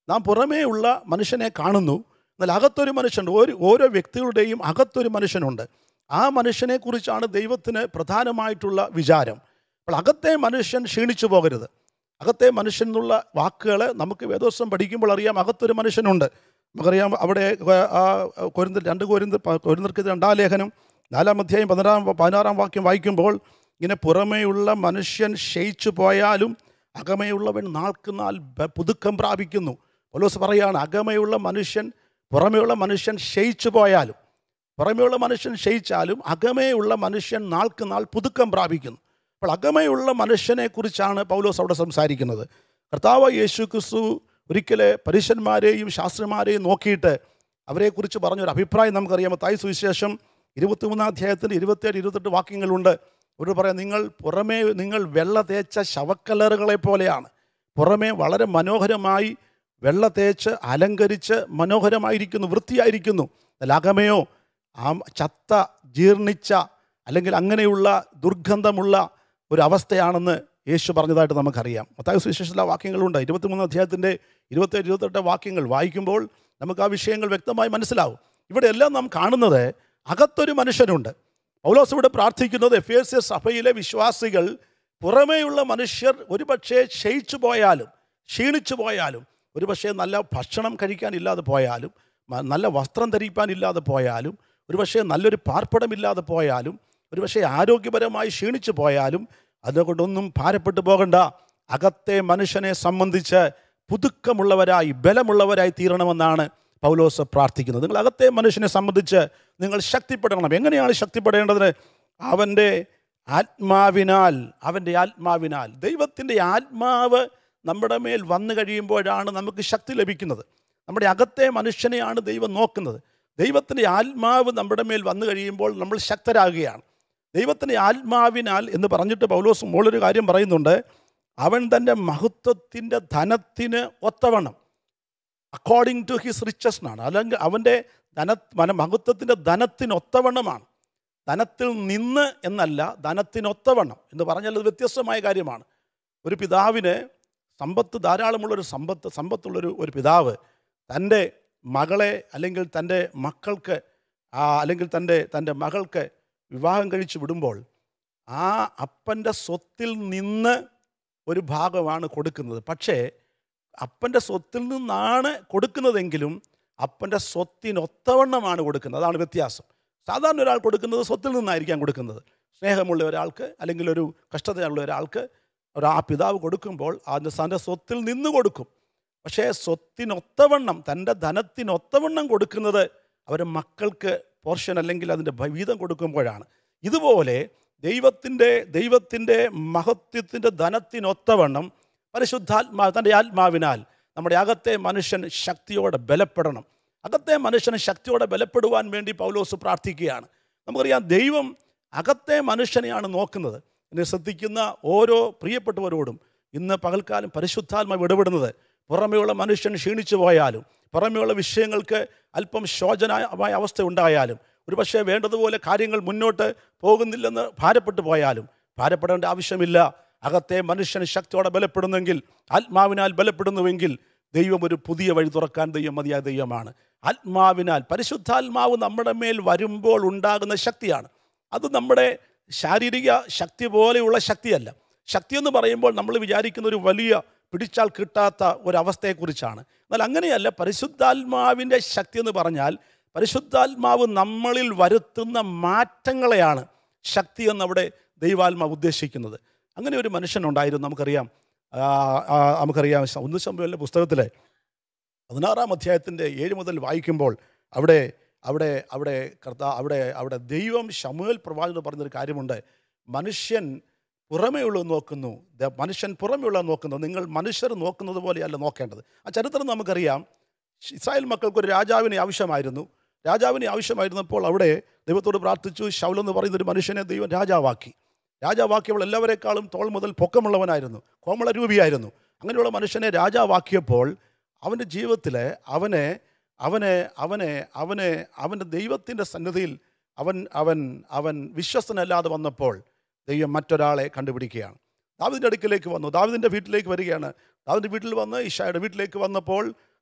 നാം പുറമേ ഉള്ള മനുഷ്യനെ കാണുന്നു എന്നാൽ അകത്തൊരു മനുഷ്യനുണ്ട് ഒരു ഓരോ വ്യക്തികളുടെയും അകത്തൊരു മനുഷ്യനുണ്ട് ആ മനുഷ്യനെക്കുറിച്ചാണ് ദൈവത്തിന് പ്രധാനമായിട്ടുള്ള വിചാരം അപ്പോൾ അകത്തെ മനുഷ്യൻ ക്ഷീണിച്ചു പോകരുത് അകത്തെ മനുഷ്യൻ എന്നുള്ള വാക്കുകൾ നമുക്ക് വേദോത്സവം പഠിക്കുമ്പോൾ അറിയാം അകത്തൊരു മനുഷ്യനുണ്ട് നമുക്കറിയാം അവിടെ ആ കൊരിന്ത രണ്ട് കൊരിന്ത കൊരിന്തർക്ക് രണ്ടാം ലേഖനം നാലാം അധ്യായം പതിനാറാം പതിനാറാം വാക്യം വായിക്കുമ്പോൾ ഇങ്ങനെ പുറമേയുള്ള മനുഷ്യൻ ക്ഷയിച്ചു പോയാലും അകമയുള്ളവൻ നാൾക്ക് നാൾ ബ- പുതുക്കം പ്രാപിക്കുന്നു പൗലോസ് പറയാണ് അകമയുള്ള മനുഷ്യൻ പുറമേയുള്ള മനുഷ്യൻ ക്ഷയിച്ചു പോയാലും പുറമേയുള്ള മനുഷ്യൻ ക്ഷയിച്ചാലും അകമേയുള്ള മനുഷ്യൻ നാൾക്ക് നാൾ പുതുക്കം പ്രാപിക്കുന്നു അപ്പോൾ അകമയുള്ള മനുഷ്യനെക്കുറിച്ചാണ് പൗലോസ് അവിടെ സംസാരിക്കുന്നത് കർത്താവ് യേശു ക്രിസ്തു ഒരിക്കലെ പരീശന്മാരെയും ശാസ്ത്രന്മാരെയും നോക്കിയിട്ട് അവരെക്കുറിച്ച് പറഞ്ഞൊരു അഭിപ്രായം നമുക്കറിയാം തായ് സുവിശേഷം ഇരുപത്തിമൂന്നാം അധ്യായത്തിൻ്റെ ഇരുപത്തേഴ് ഇരുപത്തെട്ട് വാക്യങ്ങളുണ്ട് അവർ പറയാം നിങ്ങൾ പുറമേ നിങ്ങൾ വെള്ള തേച്ച ശവക്കല്ലറുകളെ പോലെയാണ് പുറമേ വളരെ മനോഹരമായി വെള്ള തേച്ച് അലങ്കരിച്ച് മനോഹരമായിരിക്കുന്നു വൃത്തിയായിരിക്കുന്നു എന്നാൽ അകമയോ ആ ചത്ത ജീർണിച്ച അല്ലെങ്കിൽ അങ്ങനെയുള്ള ദുർഗന്ധമുള്ള ഒരു അവസ്ഥയാണെന്ന് യേശു പറഞ്ഞതായിട്ട് നമുക്കറിയാം മത്തായ സുവിശേഷത്തിലെ വാക്യങ്ങളുണ്ട് ഇരുപത്തിമൂന്ന് അധ്യായത്തിൻ്റെ ഇരുപത്തേഴ് ഇരുപത്തെട്ട് വാക്യങ്ങൾ വായിക്കുമ്പോൾ നമുക്ക് ആ വിഷയങ്ങൾ വ്യക്തമായി മനസ്സിലാവും ഇവിടെ എല്ലാം നാം കാണുന്നത് അകത്തൊരു മനുഷ്യനുണ്ട് പൗലോസ് ഇവിടെ പ്രാർത്ഥിക്കുന്നത് എഫ് എസ് എസ് സഭയിലെ വിശ്വാസികൾ പുറമേയുള്ള മനുഷ്യർ ഒരുപക്ഷെ ക്ഷയിച്ചു പോയാലും ക്ഷീണിച്ചു പോയാലും ഒരുപക്ഷെ നല്ല ഭക്ഷണം കഴിക്കാനില്ലാതെ പോയാലും മ- നല്ല വസ്ത്രം ധരിക്കാനില്ലാതെ പോയാലും ഒരുപക്ഷെ നല്ലൊരു പാർപ്പിടമില്ലാതെ പോയാലും ഒരുപക്ഷെ ആരോഗ്യപരമായി ക്ഷീണിച്ചു പോയാലും അതുകൊണ്ടൊന്നും ഭാരപ്പെട്ടു പോകണ്ട അകത്തെ മനുഷ്യനെ സംബന്ധിച്ച് പുതുക്കമുള്ളവരായി ബലമുള്ളവരായി തീരണമെന്നാണ് പൗലോസ് പ്രാർത്ഥിക്കുന്നത് നിങ്ങൾ അകത്തെ മനുഷ്യനെ സംബന്ധിച്ച് നിങ്ങൾ ശക്തിപ്പെടണം എങ്ങനെയാണ് ശക്തിപ്പെടേണ്ടത് അവൻ്റെ ആത്മാവിനാൽ അവൻ്റെ ആത്മാവിനാൽ ദൈവത്തിൻ്റെ ആത്മാവ് നമ്മുടെ മേൽ വന്നു കഴിയുമ്പോഴാണ് നമുക്ക് ശക്തി ലഭിക്കുന്നത് നമ്മുടെ അകത്തെ മനുഷ്യനെയാണ് ദൈവം നോക്കുന്നത് ദൈവത്തിൻ്റെ ആത്മാവ് നമ്മുടെ മേൽ വന്നു കഴിയുമ്പോൾ നമ്മൾ ശക്തരാകുകയാണ് ദൈവത്തിൻ്റെ ആത്മാവിനാൽ എന്ന് പറഞ്ഞിട്ട് പൗലോസ് മോളൊരു കാര്യം പറയുന്നുണ്ട് അവൻ തൻ്റെ മഹത്വത്തിൻ്റെ ധനത്തിന് ഒത്തവണ്ണം അക്കോർഡിംഗ് ടു ഹിസ് റിച്ചസ് എന്നാണ് അല്ലെങ്കിൽ അവൻ്റെ ധന മന മഹത്വത്തിൻ്റെ ധനത്തിന് ഒത്തവണ്ണമാണ് ധനത്തിൽ നിന്ന് എന്നല്ല ധനത്തിനൊത്തവണ്ണം എന്ന് പറഞ്ഞാൽ അത് വ്യത്യസ്തമായ കാര്യമാണ് ഒരു പിതാവിന് സമ്പത്ത് ധാരാളമുള്ളൊരു സമ്പത്ത് സമ്പത്തുള്ളൊരു ഒരു പിതാവ് തൻ്റെ മകളെ അല്ലെങ്കിൽ തൻ്റെ മക്കൾക്ക് ആ, അല്ലെങ്കിൽ തൻ്റെ തൻ്റെ മകൾക്ക് വിവാഹം കഴിച്ച് വിടുമ്പോൾ ആ അപ്പൻ്റെ സ്വത്തിൽ നിന്ന് ഒരു ഭാഗമാണ് കൊടുക്കുന്നത് പക്ഷേ അപ്പൻ്റെ സ്വത്തിൽ നിന്നാണ് കൊടുക്കുന്നതെങ്കിലും അപ്പൻ്റെ സ്വത്തിനൊത്തവണ്ണമാണ് കൊടുക്കുന്നത് അതാണ് വ്യത്യാസം സാധാരണ ഒരാൾ കൊടുക്കുന്നത് സ്വത്തിൽ നിന്നായിരിക്കാം കൊടുക്കുന്നത് സ്നേഹമുള്ള ഒരാൾക്ക് അല്ലെങ്കിൽ ഒരു കഷ്ടതയുള്ള ഒരാൾക്ക് ഒരു ആ പിതാവ് കൊടുക്കുമ്പോൾ അതിൻ്റെ തൻ്റെ സ്വത്തിൽ നിന്ന് കൊടുക്കും പക്ഷേ സ്വത്തിനൊത്തവണ്ണം തൻ്റെ ധനത്തിനൊത്തവണ്ണം കൊടുക്കുന്നത് അവരുടെ മക്കൾക്ക് പോർഷൻ അല്ലെങ്കിൽ അതിൻ്റെ ഭ- വീതം കൊടുക്കുമ്പോഴാണ് ഇതുപോലെ ദൈവത്തിൻ്റെ ദൈവത്തിൻ്റെ മഹത്വത്തിൻ്റെ ധനത്തിനൊത്തവണ്ണം പരിശുദ്ധാത്മാ തൻ്റെ ആത്മാവിനാൽ നമ്മുടെ അകത്തെ മനുഷ്യൻ ശക്തിയോടെ ബലപ്പെടണം അകത്തെ മനുഷ്യന് ശക്തിയോടെ ബലപ്പെടുവാൻ വേണ്ടി പൗലോസ് പ്രാർത്ഥിക്കുകയാണ് നമുക്കറിയാം ദൈവം അകത്തെ മനുഷ്യനെയാണ് നോക്കുന്നത് എന്നെ ശ്രദ്ധിക്കുന്ന ഓരോ പ്രിയപ്പെട്ടവരോടും ഇന്ന് പകൽക്കാലം പരിശുദ്ധാത്മാവ് ഇടപെടുന്നത് പുറമെയുള്ള മനുഷ്യൻ ക്ഷീണിച്ചു പോയാലും പുറമെയുള്ള വിഷയങ്ങൾക്ക് അല്പം ശോചനമായ അവസ്ഥ ഉണ്ടായാലും ഒരുപക്ഷെ വേണ്ടതുപോലെ കാര്യങ്ങൾ മുന്നോട്ട് പോകുന്നില്ലെന്ന് ഭാരപ്പെട്ടു പോയാലും ഭാരപ്പെടേണ്ട ആവശ്യമില്ല അകത്തെ മനുഷ്യൻ ശക്തിയോടെ ബലപ്പെടുന്നെങ്കിൽ ആത്മാവിനാൽ ബലപ്പെടുന്നുവെങ്കിൽ ദൈവം ഒരു പുതിയ വഴി തുറക്കാൻ ദൈവം മതിയായ ദൈവമാണ് ആത്മാവിനാൽ പരിശുദ്ധാത്മാവ് നമ്മുടെ മേൽ വരുമ്പോൾ ഉണ്ടാകുന്ന ശക്തിയാണ് അത് നമ്മുടെ ശാരീരിക ശക്തി പോലെയുള്ള ശക്തിയല്ല ശക്തി എന്ന് പറയുമ്പോൾ നമ്മൾ വിചാരിക്കുന്ന ഒരു വലിയ പിടിച്ചാൽ കിട്ടാത്ത ഒരവസ്ഥയെക്കുറിച്ചാണ് എന്നാൽ അങ്ങനെയല്ല പരിശുദ്ധാത്മാവിൻ്റെ ശക്തി എന്ന് പറഞ്ഞാൽ പരിശുദ്ധാത്മാവ് നമ്മളിൽ വരുത്തുന്ന മാറ്റങ്ങളെയാണ് ശക്തി എന്നവിടെ ദൈവാത്മാവ് ഉദ്ദേശിക്കുന്നത് അങ്ങനെ ഒരു മനുഷ്യനുണ്ടായിരുന്നു നമുക്കറിയാം ആ, ആ, നമുക്കറിയാം ഒന്ന് ശമ്പുവിൻ്റെ പുസ്തകത്തിലെ പതിനാറാം അധ്യായത്തിൻ്റെ ഏഴ് മുതൽ വായിക്കുമ്പോൾ അവിടെ അവിടെ അവിടെ കർത്താ അവിടെ അവിടെ ദൈവം ശമുവേൽ പ്രവാചകൻ പറഞ്ഞൊരു കാര്യമുണ്ട് മനുഷ്യൻ പുറമേയുള്ളത് നോക്കുന്നു ദ- മനുഷ്യൻ പുറമേയുള്ളത് നോക്കുന്നു നിങ്ങൾ മനുഷ്യർ നോക്കുന്നത് പോലെയല്ല നോക്കേണ്ടത് ആ ചരിത്രം നമുക്കറിയാം ഇസ്രായേൽ മക്കൾക്ക് ഒരു രാജാവിനെ ആവശ്യമായിരുന്നു രാജാവിനെ ആവശ്യമായിരുന്നപ്പോൾ അവിടെ ദൈവത്തോട് പ്രാർത്ഥിച്ചു ശൗലെന്ന് പറയുന്ന ഒരു മനുഷ്യനെ ദൈവം രാജാവാക്കി രാജാവാക്കിയപ്പോൾ എല്ലാവരെക്കാളും തോൾ മുതൽ പൊക്കമുള്ളവനായിരുന്നു കോമളരൂപിയായിരുന്നു അങ്ങനെയുള്ള മനുഷ്യനെ രാജാവാക്കിയപ്പോൾ അവൻ്റെ ജീവിതത്തിൽ അവനെ അവനെ അവനെ അവനെ അവൻ്റെ ദൈവത്തിൻ്റെ സന്നിധിയിൽ അവൻ അവൻ അവൻ വിശ്വസ്തനല്ലാതെ വന്നപ്പോൾ ദൈവം മറ്റൊരാളെ കണ്ടുപിടിക്കുകയാണ് ദാവിദിൻ്റെ അടുക്കിലേക്ക് വന്നു ദാവിദിൻ്റെ വീട്ടിലേക്ക് വരികയാണ് ദാവിദിൻ്റെ വീട്ടിൽ വന്ന് ഇഷായുടെ വീട്ടിലേക്ക് വന്നപ്പോൾ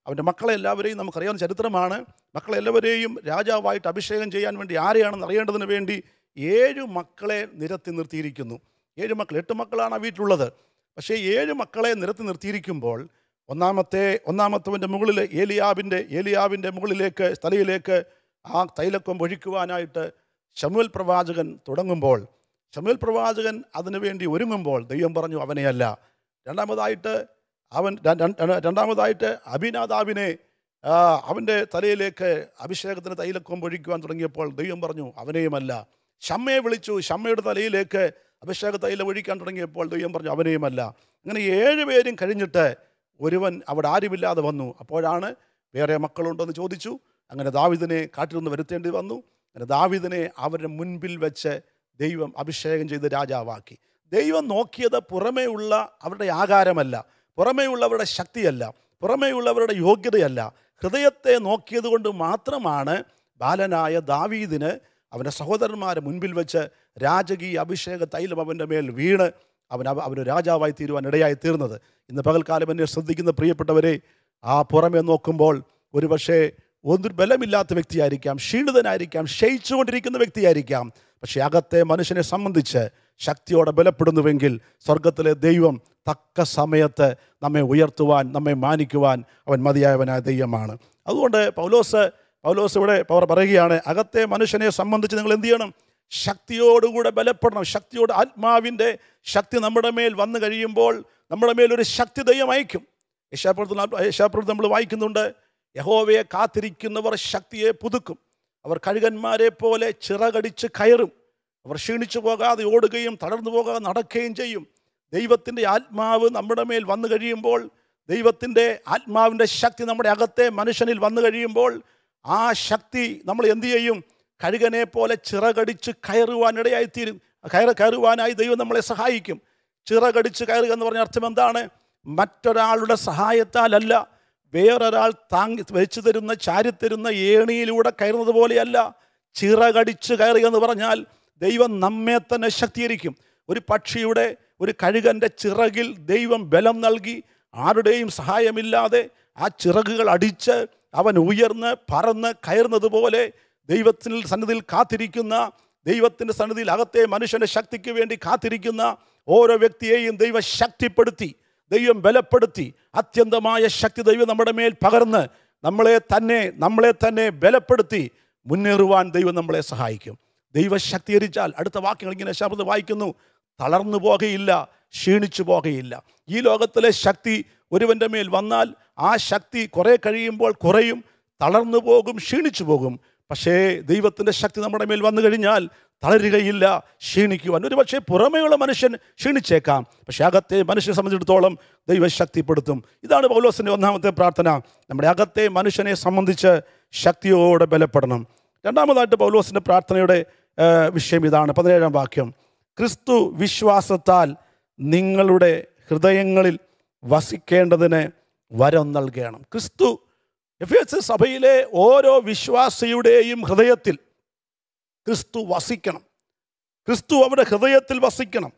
അവൻ്റെ മക്കളെ എല്ലാവരെയും നമുക്കറിയാവുന്ന ചരിത്രമാണ് മക്കളെ എല്ലാവരെയും രാജാവായിട്ട് അഭിഷേകം ചെയ്യാൻ വേണ്ടി ആരെയാണെന്ന് അറിയേണ്ടതിന് വേണ്ടി ഏഴ് മക്കളെ നിരത്തി നിർത്തിയിരിക്കുന്നു ഏഴ് മക്കൾ എട്ട് മക്കളാണ് ആ വീട്ടിലുള്ളത് പക്ഷേ ഏഴ് മക്കളെ നിരത്തി നിർത്തിയിരിക്കുമ്പോൾ ഒന്നാമത്തെ ഒന്നാമത്തവൻ്റെ മുകളിൽ ഏലിയാവിൻ്റെ ഏലിയാവിൻ്റെ മുകളിലേക്ക് തലയിലേക്ക് ആ തൈലക്കൊമ്പ് ഒഴിക്കുവാനായിട്ട് ശമുൽ പ്രവാചകൻ തുടങ്ങുമ്പോൾ ശമുൽ പ്രവാചകൻ അതിനുവേണ്ടി ഒരുങ്ങുമ്പോൾ ദൈവം പറഞ്ഞു അവനെയല്ല രണ്ടാമതായിട്ട് അവൻ ര- ര- രണ്ടാമതായിട്ട് അഭിനാദാവിനെ ആ, അവൻ്റെ തലയിലേക്ക് അഭിഷേകത്തിന് തൈലക്കൊമ്പ് ഒഴിക്കുവാൻ തുടങ്ങിയപ്പോൾ ദൈവം പറഞ്ഞു അവനെയുമല്ല ഷമ്മയെ വിളിച്ചു ഷമ്മയുടെ തലയിലേക്ക് അഭിഷേക തൈലം ഒഴിക്കാൻ തുടങ്ങിയപ്പോൾ ദൈവം പറഞ്ഞു അവനെയുമല്ല അങ്ങനെ ഏഴ് പേരും കഴിഞ്ഞിട്ട് ഒരുവൻ അവിടെ ആരുമില്ലാതെ വന്നു അപ്പോഴാണ് വേറെ മക്കളുണ്ടോ എന്ന് ചോദിച്ചു അങ്ങനെ ദാവിദിനെ കാട്ടിൽ നിന്ന് വരുത്തേണ്ടി വന്നു അങ്ങനെ ദാവിദിനെ അവരുടെ മുൻപിൽ വെച്ച് ദൈവം അഭിഷേകം ചെയ്ത് രാജാവാക്കി ദൈവം നോക്കിയത് പുറമേയുള്ള അവരുടെ ആകാരമല്ല പുറമേയുള്ളവരുടെ ശക്തിയല്ല പുറമേയുള്ളവരുടെ യോഗ്യതയല്ല ഹൃദയത്തെ നോക്കിയത് കൊണ്ട് മാത്രമാണ് ബാലനായ ദാവീദിന് അവൻ്റെ സഹോദരന്മാരെ മുൻപിൽ വെച്ച് രാജകീയ അഭിഷേക തൈലം അവൻ്റെ മേൽ വീണ് അവൻ അവ- അവന് രാജാവായി തീരുവാൻ ഇടയായി തീർന്നത് ഇന്ന് പകൽക്കാലം എന്നെ ശ്രദ്ധിക്കുന്ന പ്രിയപ്പെട്ടവരെ ആ പുറമെ നോക്കുമ്പോൾ ഒരുപക്ഷേ ഒന്നും ബലമില്ലാത്ത വ്യക്തിയായിരിക്കാം ക്ഷീണിതനായിരിക്കാം ക്ഷയിച്ചുകൊണ്ടിരിക്കുന്ന വ്യക്തിയായിരിക്കാം പക്ഷേ അകത്തെ മനുഷ്യനെ സംബന്ധിച്ച് ശക്തിയോടെ ബലപ്പെടുന്നുവെങ്കിൽ സ്വർഗത്തിലെ ദൈവം തക്ക സമയത്ത് നമ്മെ ഉയർത്തുവാൻ നമ്മെ മാനിക്കുവാൻ അവൻ മതിയായവനായ ദൈവമാണ് അതുകൊണ്ട് പൗലോസ് പൗലോസ് ഇവിടെ പവർ പറയുകയാണ് അകത്തെ മനുഷ്യനെ സംബന്ധിച്ച് നിങ്ങൾ എന്ത് ചെയ്യണം ശക്തിയോടുകൂടെ ബലപ്പെടണം ശക്തിയോട് ആത്മാവിൻ്റെ ശക്തി നമ്മുടെ മേൽ വന്നു കഴിയുമ്പോൾ നമ്മുടെ മേൽ ഒരു ശക്തി ദൈവം അയക്കും യശാപ്രത്തിൽ യശാപ്രത്തിൽ നമ്മൾ വായിക്കുന്നുണ്ട് യഹോവയെ കാത്തിരിക്കുന്നവർ ശക്തിയെ പുതുക്കും അവർ കഴുകന്മാരെ പോലെ ചിറകടിച്ച് കയറും അവർ ക്ഷീണിച്ചു പോകാതെ ഓടുകയും തളർന്നു പോകാതെ നടക്കുകയും ചെയ്യും ദൈവത്തിൻ്റെ ആത്മാവ് നമ്മുടെ മേൽ വന്നു കഴിയുമ്പോൾ ദൈവത്തിൻ്റെ ആത്മാവിൻ്റെ ശക്തി നമ്മുടെ അകത്തെ മനുഷ്യനിൽ വന്നു കഴിയുമ്പോൾ ആ ശക്തി നമ്മൾ എന്തു ചെയ്യും കഴുകനെ പോലെ ചിറകടിച്ച് കയറുവാൻ ഇടയായിത്തീരും കയറ കയറുവാനായി ദൈവം നമ്മളെ സഹായിക്കും ചിറകടിച്ച് കയറുക എന്ന് പറഞ്ഞ അർത്ഥം എന്താണ് മറ്റൊരാളുടെ സഹായത്താലല്ല വേറൊരാൾ താങ്ങി വെച്ചു തരുന്ന ചാരിത്തരുന്ന ഏണിയിലൂടെ കയറുന്നത് പോലെയല്ല ചിറകടിച്ച് കയറുക എന്ന് പറഞ്ഞാൽ ദൈവം നമ്മെ തന്നെ ശക്തീകരിക്കും ഒരു പക്ഷിയുടെ ഒരു കഴുകൻ്റെ ചിറകിൽ ദൈവം ബലം നൽകി ആരുടെയും സഹായമില്ലാതെ ആ ചിറകുകൾ അടിച്ച് അവൻ ഉയർന്ന് പറന്ന് കയറുന്നത് പോലെ ദൈവത്തിന് സന്നിധിയിൽ കാത്തിരിക്കുന്ന ദൈവത്തിൻ്റെ സന്നിധിയിൽ അകത്തെ മനുഷ്യൻ്റെ ശക്തിക്ക് വേണ്ടി കാത്തിരിക്കുന്ന ഓരോ വ്യക്തിയെയും ദൈവം ശക്തിപ്പെടുത്തി ദൈവം ബലപ്പെടുത്തി അത്യന്തമായ ശക്തി ദൈവം നമ്മുടെ മേൽ പകർന്ന് നമ്മളെ തന്നെ നമ്മളെ തന്നെ ബലപ്പെടുത്തി മുന്നേറുവാൻ ദൈവം നമ്മളെ സഹായിക്കും ദൈവം ശക്തീകരിച്ചാൽ അടുത്ത വാക്യങ്ങൾ ഇങ്ങനെ ശബ്ദം വായിക്കുന്നു തളർന്നു പോകുകയില്ല ക്ഷീണിച്ചു പോകുകയില്ല ഈ ലോകത്തിലെ ശക്തി ഒരുവൻ്റെ മേൽ വന്നാൽ ആ ശക്തി കുറേ കഴിയുമ്പോൾ കുറയും തളർന്നു പോകും ക്ഷീണിച്ചു പോകും പക്ഷേ ദൈവത്തിൻ്റെ ശക്തി നമ്മുടെ മേൽ വന്നു കഴിഞ്ഞാൽ തളരുകയില്ല ക്ഷീണിക്കുവാൻ ഒരു പക്ഷേ പുറമേയുള്ള മനുഷ്യൻ ക്ഷീണിച്ചേക്കാം പക്ഷേ അകത്തെ മനുഷ്യനെ സംബന്ധിച്ചിടത്തോളം ദൈവം ശക്തിപ്പെടുത്തും ഇതാണ് പൗലോസിൻ്റെ ഒന്നാമത്തെ പ്രാർത്ഥന നമ്മുടെ അകത്തെ മനുഷ്യനെ സംബന്ധിച്ച് ശക്തിയോടെ ബലപ്പെടണം രണ്ടാമതായിട്ട് പൗലോസിൻ്റെ പ്രാർത്ഥനയുടെ ആ, വിഷയം ഇതാണ് പതിനേഴാം വാക്യം ക്രിസ്തു വിശ്വാസത്താൽ നിങ്ങളുടെ ഹൃദയങ്ങളിൽ വസിക്കേണ്ടതിന് വരം നൽകണം ക്രിസ്തു എഫ് എസ് സഭയിലെ ഓരോ വിശ്വാസിയുടെയും ഹൃദയത്തിൽ ക്രിസ്തു വസിക്കണം ക്രിസ്തു അവരുടെ ഹൃദയത്തിൽ വസിക്കണം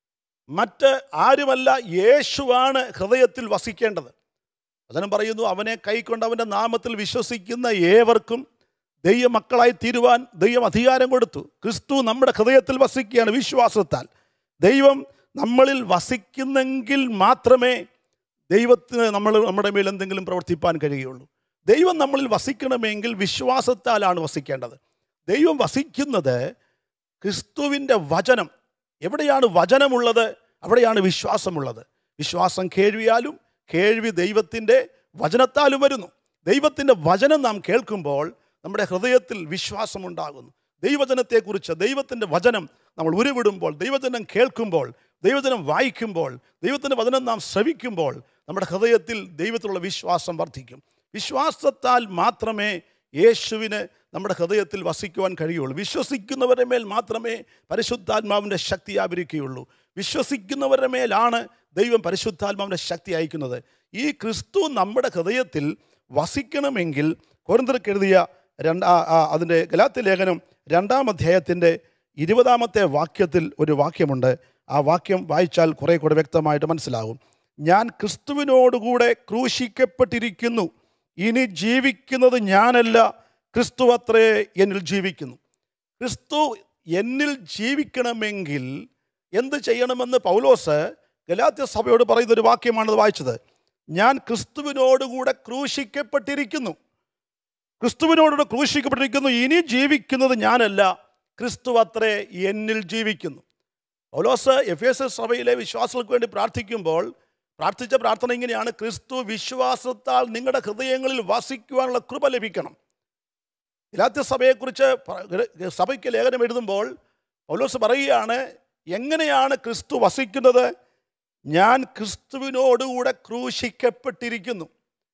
മറ്റ് ആരുമല്ല യേശുവാണ് ഹൃദയത്തിൽ വസിക്കേണ്ടത് അതിനും പറയുന്നു അവനെ കൈക്കൊണ്ട് അവൻ്റെ നാമത്തിൽ വിശ്വസിക്കുന്ന ഏവർക്കും ദൈവമക്കളായി തീരുവാൻ ദൈവം അധികാരം കൊടുത്തു ക്രിസ്തു നമ്മുടെ ഹൃദയത്തിൽ വസിക്കുകയാണ് വിശ്വാസത്താൽ ദൈവം നമ്മളിൽ വസിക്കുന്നെങ്കിൽ മാത്രമേ ദൈവത്തിന് നമ്മൾ നമ്മുടെ മേൽ എന്തെങ്കിലും പ്രവർത്തിപ്പാൻ കഴിയുള്ളൂ ദൈവം നമ്മളിൽ വസിക്കണമെങ്കിൽ വിശ്വാസത്താലാണ് വസിക്കേണ്ടത് ദൈവം വസിക്കുന്നത് ക്രിസ്തുവിൻ്റെ വചനം എവിടെയാണ് വചനമുള്ളത് അവിടെയാണ് വിശ്വാസമുള്ളത് വിശ്വാസം കേൾവിയാലും കേൾവി ദൈവത്തിൻ്റെ വചനത്താലും വരുന്നു ദൈവത്തിൻ്റെ വചനം നാം കേൾക്കുമ്പോൾ നമ്മുടെ ഹൃദയത്തിൽ വിശ്വാസമുണ്ടാകുന്നു ദൈവജനത്തെക്കുറിച്ച് ദൈവത്തിൻ്റെ വചനം നമ്മൾ ഉരുവിടുമ്പോൾ ദൈവജനം കേൾക്കുമ്പോൾ ദൈവജനം വായിക്കുമ്പോൾ ദൈവത്തിൻ്റെ വചനം നാം ശ്രവിക്കുമ്പോൾ നമ്മുടെ ഹൃദയത്തിൽ ദൈവത്തിലുള്ള വിശ്വാസം വർദ്ധിക്കും വിശ്വാസത്താൽ മാത്രമേ യേശുവിന് നമ്മുടെ ഹൃദയത്തിൽ വസിക്കുവാൻ കഴിയുള്ളൂ വിശ്വസിക്കുന്നവരുടെ മേൽ മാത്രമേ പരിശുദ്ധാത്മാവിൻ്റെ ശക്തി ആവരിക്കുകയുള്ളൂ വിശ്വസിക്കുന്നവരുടെ മേലാണ് ദൈവം പരിശുദ്ധാത്മാവിൻ്റെ ശക്തി അയക്കുന്നത് ഈ ക്രിസ്തു നമ്മുടെ ഹൃദയത്തിൽ വസിക്കണമെങ്കിൽ കൊരിന്തർക്ക് എഴുതിയ രണ്ടാ അതിൻ്റെ ഗലാത്തി ലേഖനം രണ്ടാം അധ്യായത്തിൻ്റെ ഇരുപതാമത്തെ വാക്യത്തിൽ ഒരു വാക്യമുണ്ട് ആ വാക്യം വായിച്ചാൽ കുറേ കൂടെ വ്യക്തമായിട്ട് മനസ്സിലാകും ഞാൻ ക്രിസ്തുവിനോടുകൂടെ ക്രൂശിക്കപ്പെട്ടിരിക്കുന്നു ഇനി ജീവിക്കുന്നത് ഞാനല്ല ക്രിസ്തു അത്രേ എന്നിൽ ജീവിക്കുന്നു ക്രിസ്തു എന്നിൽ ജീവിക്കണമെങ്കിൽ എന്ത് ചെയ്യണമെന്ന് പൗലോസ് ഗലാത്യ സഭയോട് പറയുന്ന ഒരു വാക്യമാണത് വായിച്ചത് ഞാൻ ക്രിസ്തുവിനോടുകൂടെ ക്രൂശിക്കപ്പെട്ടിരിക്കുന്നു ക്രിസ്തുവിനോടുകൂടെ ക്രൂശിക്കപ്പെട്ടിരിക്കുന്നു ഇനി ജീവിക്കുന്നത് ഞാനല്ല ക്രിസ്തു അത്രേ എന്നിൽ ജീവിക്കുന്നു പൗലോസ് എഫ് എസ് എസ് സഭയിലെ വിശ്വാസികൾക്ക് വേണ്ടി പ്രാർത്ഥിക്കുമ്പോൾ പ്രാർത്ഥിച്ച പ്രാർത്ഥന ഇങ്ങനെയാണ് ക്രിസ്തു വിശ്വാസത്താൽ നിങ്ങളുടെ ഹൃദയങ്ങളിൽ വസിക്കുവാനുള്ള കൃപ ലഭിക്കണം ഗലാത്യ സഭയെക്കുറിച്ച് പ- സഭയ്ക്ക് ലേഖനം എഴുതുമ്പോൾ പൗലോസ് പറയുകയാണ് എങ്ങനെയാണ് ക്രിസ്തു വസിക്കുന്നത് ഞാൻ ക്രിസ്തുവിനോടുകൂടെ ക്രൂശിക്കപ്പെട്ടിരിക്കുന്നു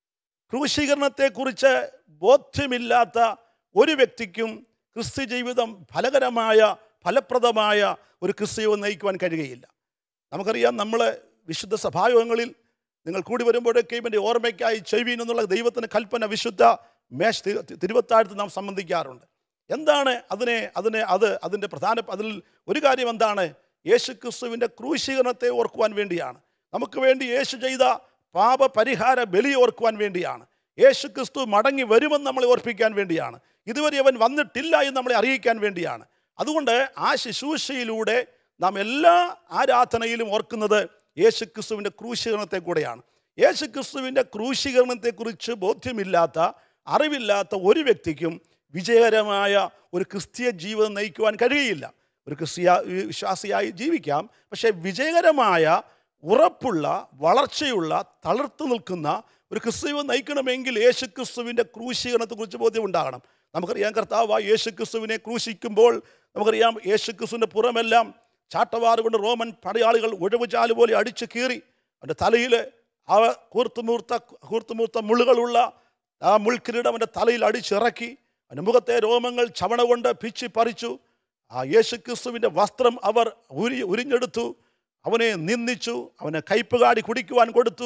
ക്രൂശീകരണത്തെക്കുറിച്ച് ബോധ്യമില്ലാത്ത ഒരു വ്യക്തിക്കും ക്രിസ്തു ജീവിതം ഫലകരമായ ഫലപ്രദമായ ഒരു ക്രിസ്തുജീവിതം നയിക്കുവാൻ കഴിയുകയില്ല നമുക്കറിയാം നമ്മൾ വിശുദ്ധ സഭായോഗങ്ങളിൽ നിങ്ങൾ കൂടി വരുമ്പോഴൊക്കെയും എൻ്റെ ഓർമ്മയ്ക്കായി ചെയ്വീൻ എന്നുള്ള ദൈവത്തിന് കൽപ്പന വിശുദ്ധ മേശ് തിരു- തിരുവത്താഴത്ത് നാം സംബന്ധിക്കാറുണ്ട് എന്താണ് അതിനെ അതിനെ അത് അതിൻ്റെ പ്രധാന അതിൽ ഒരു കാര്യം എന്താണ് യേശു ക്രിസ്തുവിൻ്റെ ക്രൂശീകരണത്തെ ഓർക്കുവാൻ വേണ്ടിയാണ് നമുക്ക് വേണ്ടി യേശു ചെയ്ത പാപ പരിഹാര ബലി ഓർക്കുവാൻ വേണ്ടിയാണ് യേശു ക്രിസ്തു മടങ്ങി വരുമെന്ന് നമ്മളെ ഓർപ്പിക്കാൻ വേണ്ടിയാണ് ഇതുവരെ അവൻ വന്നിട്ടില്ല എന്ന് നമ്മളെ അറിയിക്കാൻ വേണ്ടിയാണ് അതുകൊണ്ട് ആ ശുശ്രൂഷയിലൂടെ നാം എല്ലാ ആരാധനയിലും ഓർക്കുന്നത് യേശു ക്രിസ്തുവിൻ്റെ ക്രൂശീകരണത്തെ കൂടെയാണ് യേശു ക്രിസ്തുവിൻ്റെ ക്രൂശീകരണത്തെക്കുറിച്ച് ബോധ്യമില്ലാത്ത അറിവില്ലാത്ത ഒരു വ്യക്തിക്കും വിജയകരമായ ഒരു ക്രിസ്തീയ ജീവിതം നയിക്കുവാൻ കഴിയുകയില്ല ഒരു ക്രിസ്തീയ വിശ്വാസിയായി ജീവിക്കാം പക്ഷേ വിജയകരമായ ഉറപ്പുള്ള വളർച്ചയുള്ള തളർത്തു നിൽക്കുന്ന ഒരു ക്രിസ്തുവിനെ നയിക്കണമെങ്കിൽ യേശു ക്രിസ്തുവിൻ്റെ ക്രൂശീകരണത്തെക്കുറിച്ച് ബോധ്യം ഉണ്ടാകണം നമുക്കറിയാം കർത്താവ് യേശു ക്രിസ്തുവിനെ ക്രൂശിക്കുമ്പോൾ നമുക്കറിയാം യേശു ക്രിസ്തുവിൻ്റെ പുറമെല്ലാം ചാട്ടവാറ് കൊണ്ട് റോമൻ പടയാളികൾ ഒഴിവുചാല് പോലെ അടിച്ചു കീറി അവൻ്റെ തലയിൽ ആ കൂർത്തുമൂർത്ത കൂർത്തുമൂർത്ത മുള്ളുകളുള്ള ആ മുൾക്കിരീടം അവൻ്റെ തലയിൽ അടിച്ചിറക്കി അവൻ്റെ മുഖത്തെ രോമങ്ങൾ ചവണ കൊണ്ട് പിച്ചി പറിച്ചു ആ യേശു ക്രിസ്തുവിൻ്റെ വസ്ത്രം അവർ ഉരി ഉരിഞ്ഞെടുത്തു അവനെ നിന്ദിച്ചു അവനെ കയ്പുകാടി കുടിക്കുവാൻ കൊടുത്തു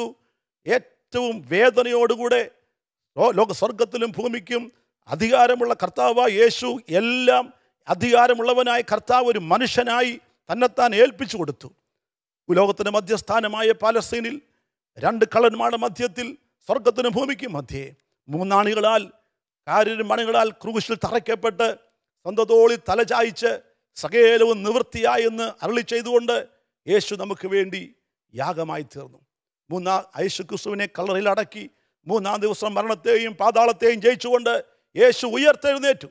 ഏറ്റവും വേദനയോടുകൂടെ ലോ- ലോക സ്വർഗത്തിലും ഭൂമിക്കും അധികാരമുള്ള കർത്താവ് യേശു എല്ലാം അധികാരമുള്ളവനായ കർത്താവ് ഒരു മനുഷ്യനായി തന്നെത്താൻ ഏൽപ്പിച്ചു കൊടുത്തു ലോകത്തിൻ്റെ മധ്യസ്ഥാനമായ പാലസ്തീനിൽ രണ്ട് കള്ളന്മാരുടെ മധ്യത്തിൽ സ്വർഗത്തിനും ഭൂമിക്കും മധ്യേ മൂന്നാണികളാൽ കാര്യം മണികളാൽ ക്രൂശിൽ തറയ്ക്കപ്പെട്ട് സ്വന്തത്തോളിൽ തലചായ്ച്ച് സകേലവും നിവൃത്തിയായെന്ന് അരളി ചെയ്തുകൊണ്ട് യേശു നമുക്ക് വേണ്ടി യാഗമായി തീർന്നു മൂന്നാം യേശു ക്രിസ്തുവിനെ കല്ലറയിൽ അടക്കി മൂന്നാം ദിവസം മരണത്തെയും പാതാളത്തെയും ജയിച്ചുകൊണ്ട് യേശു ഉയർത്തെഴുന്നേറ്റു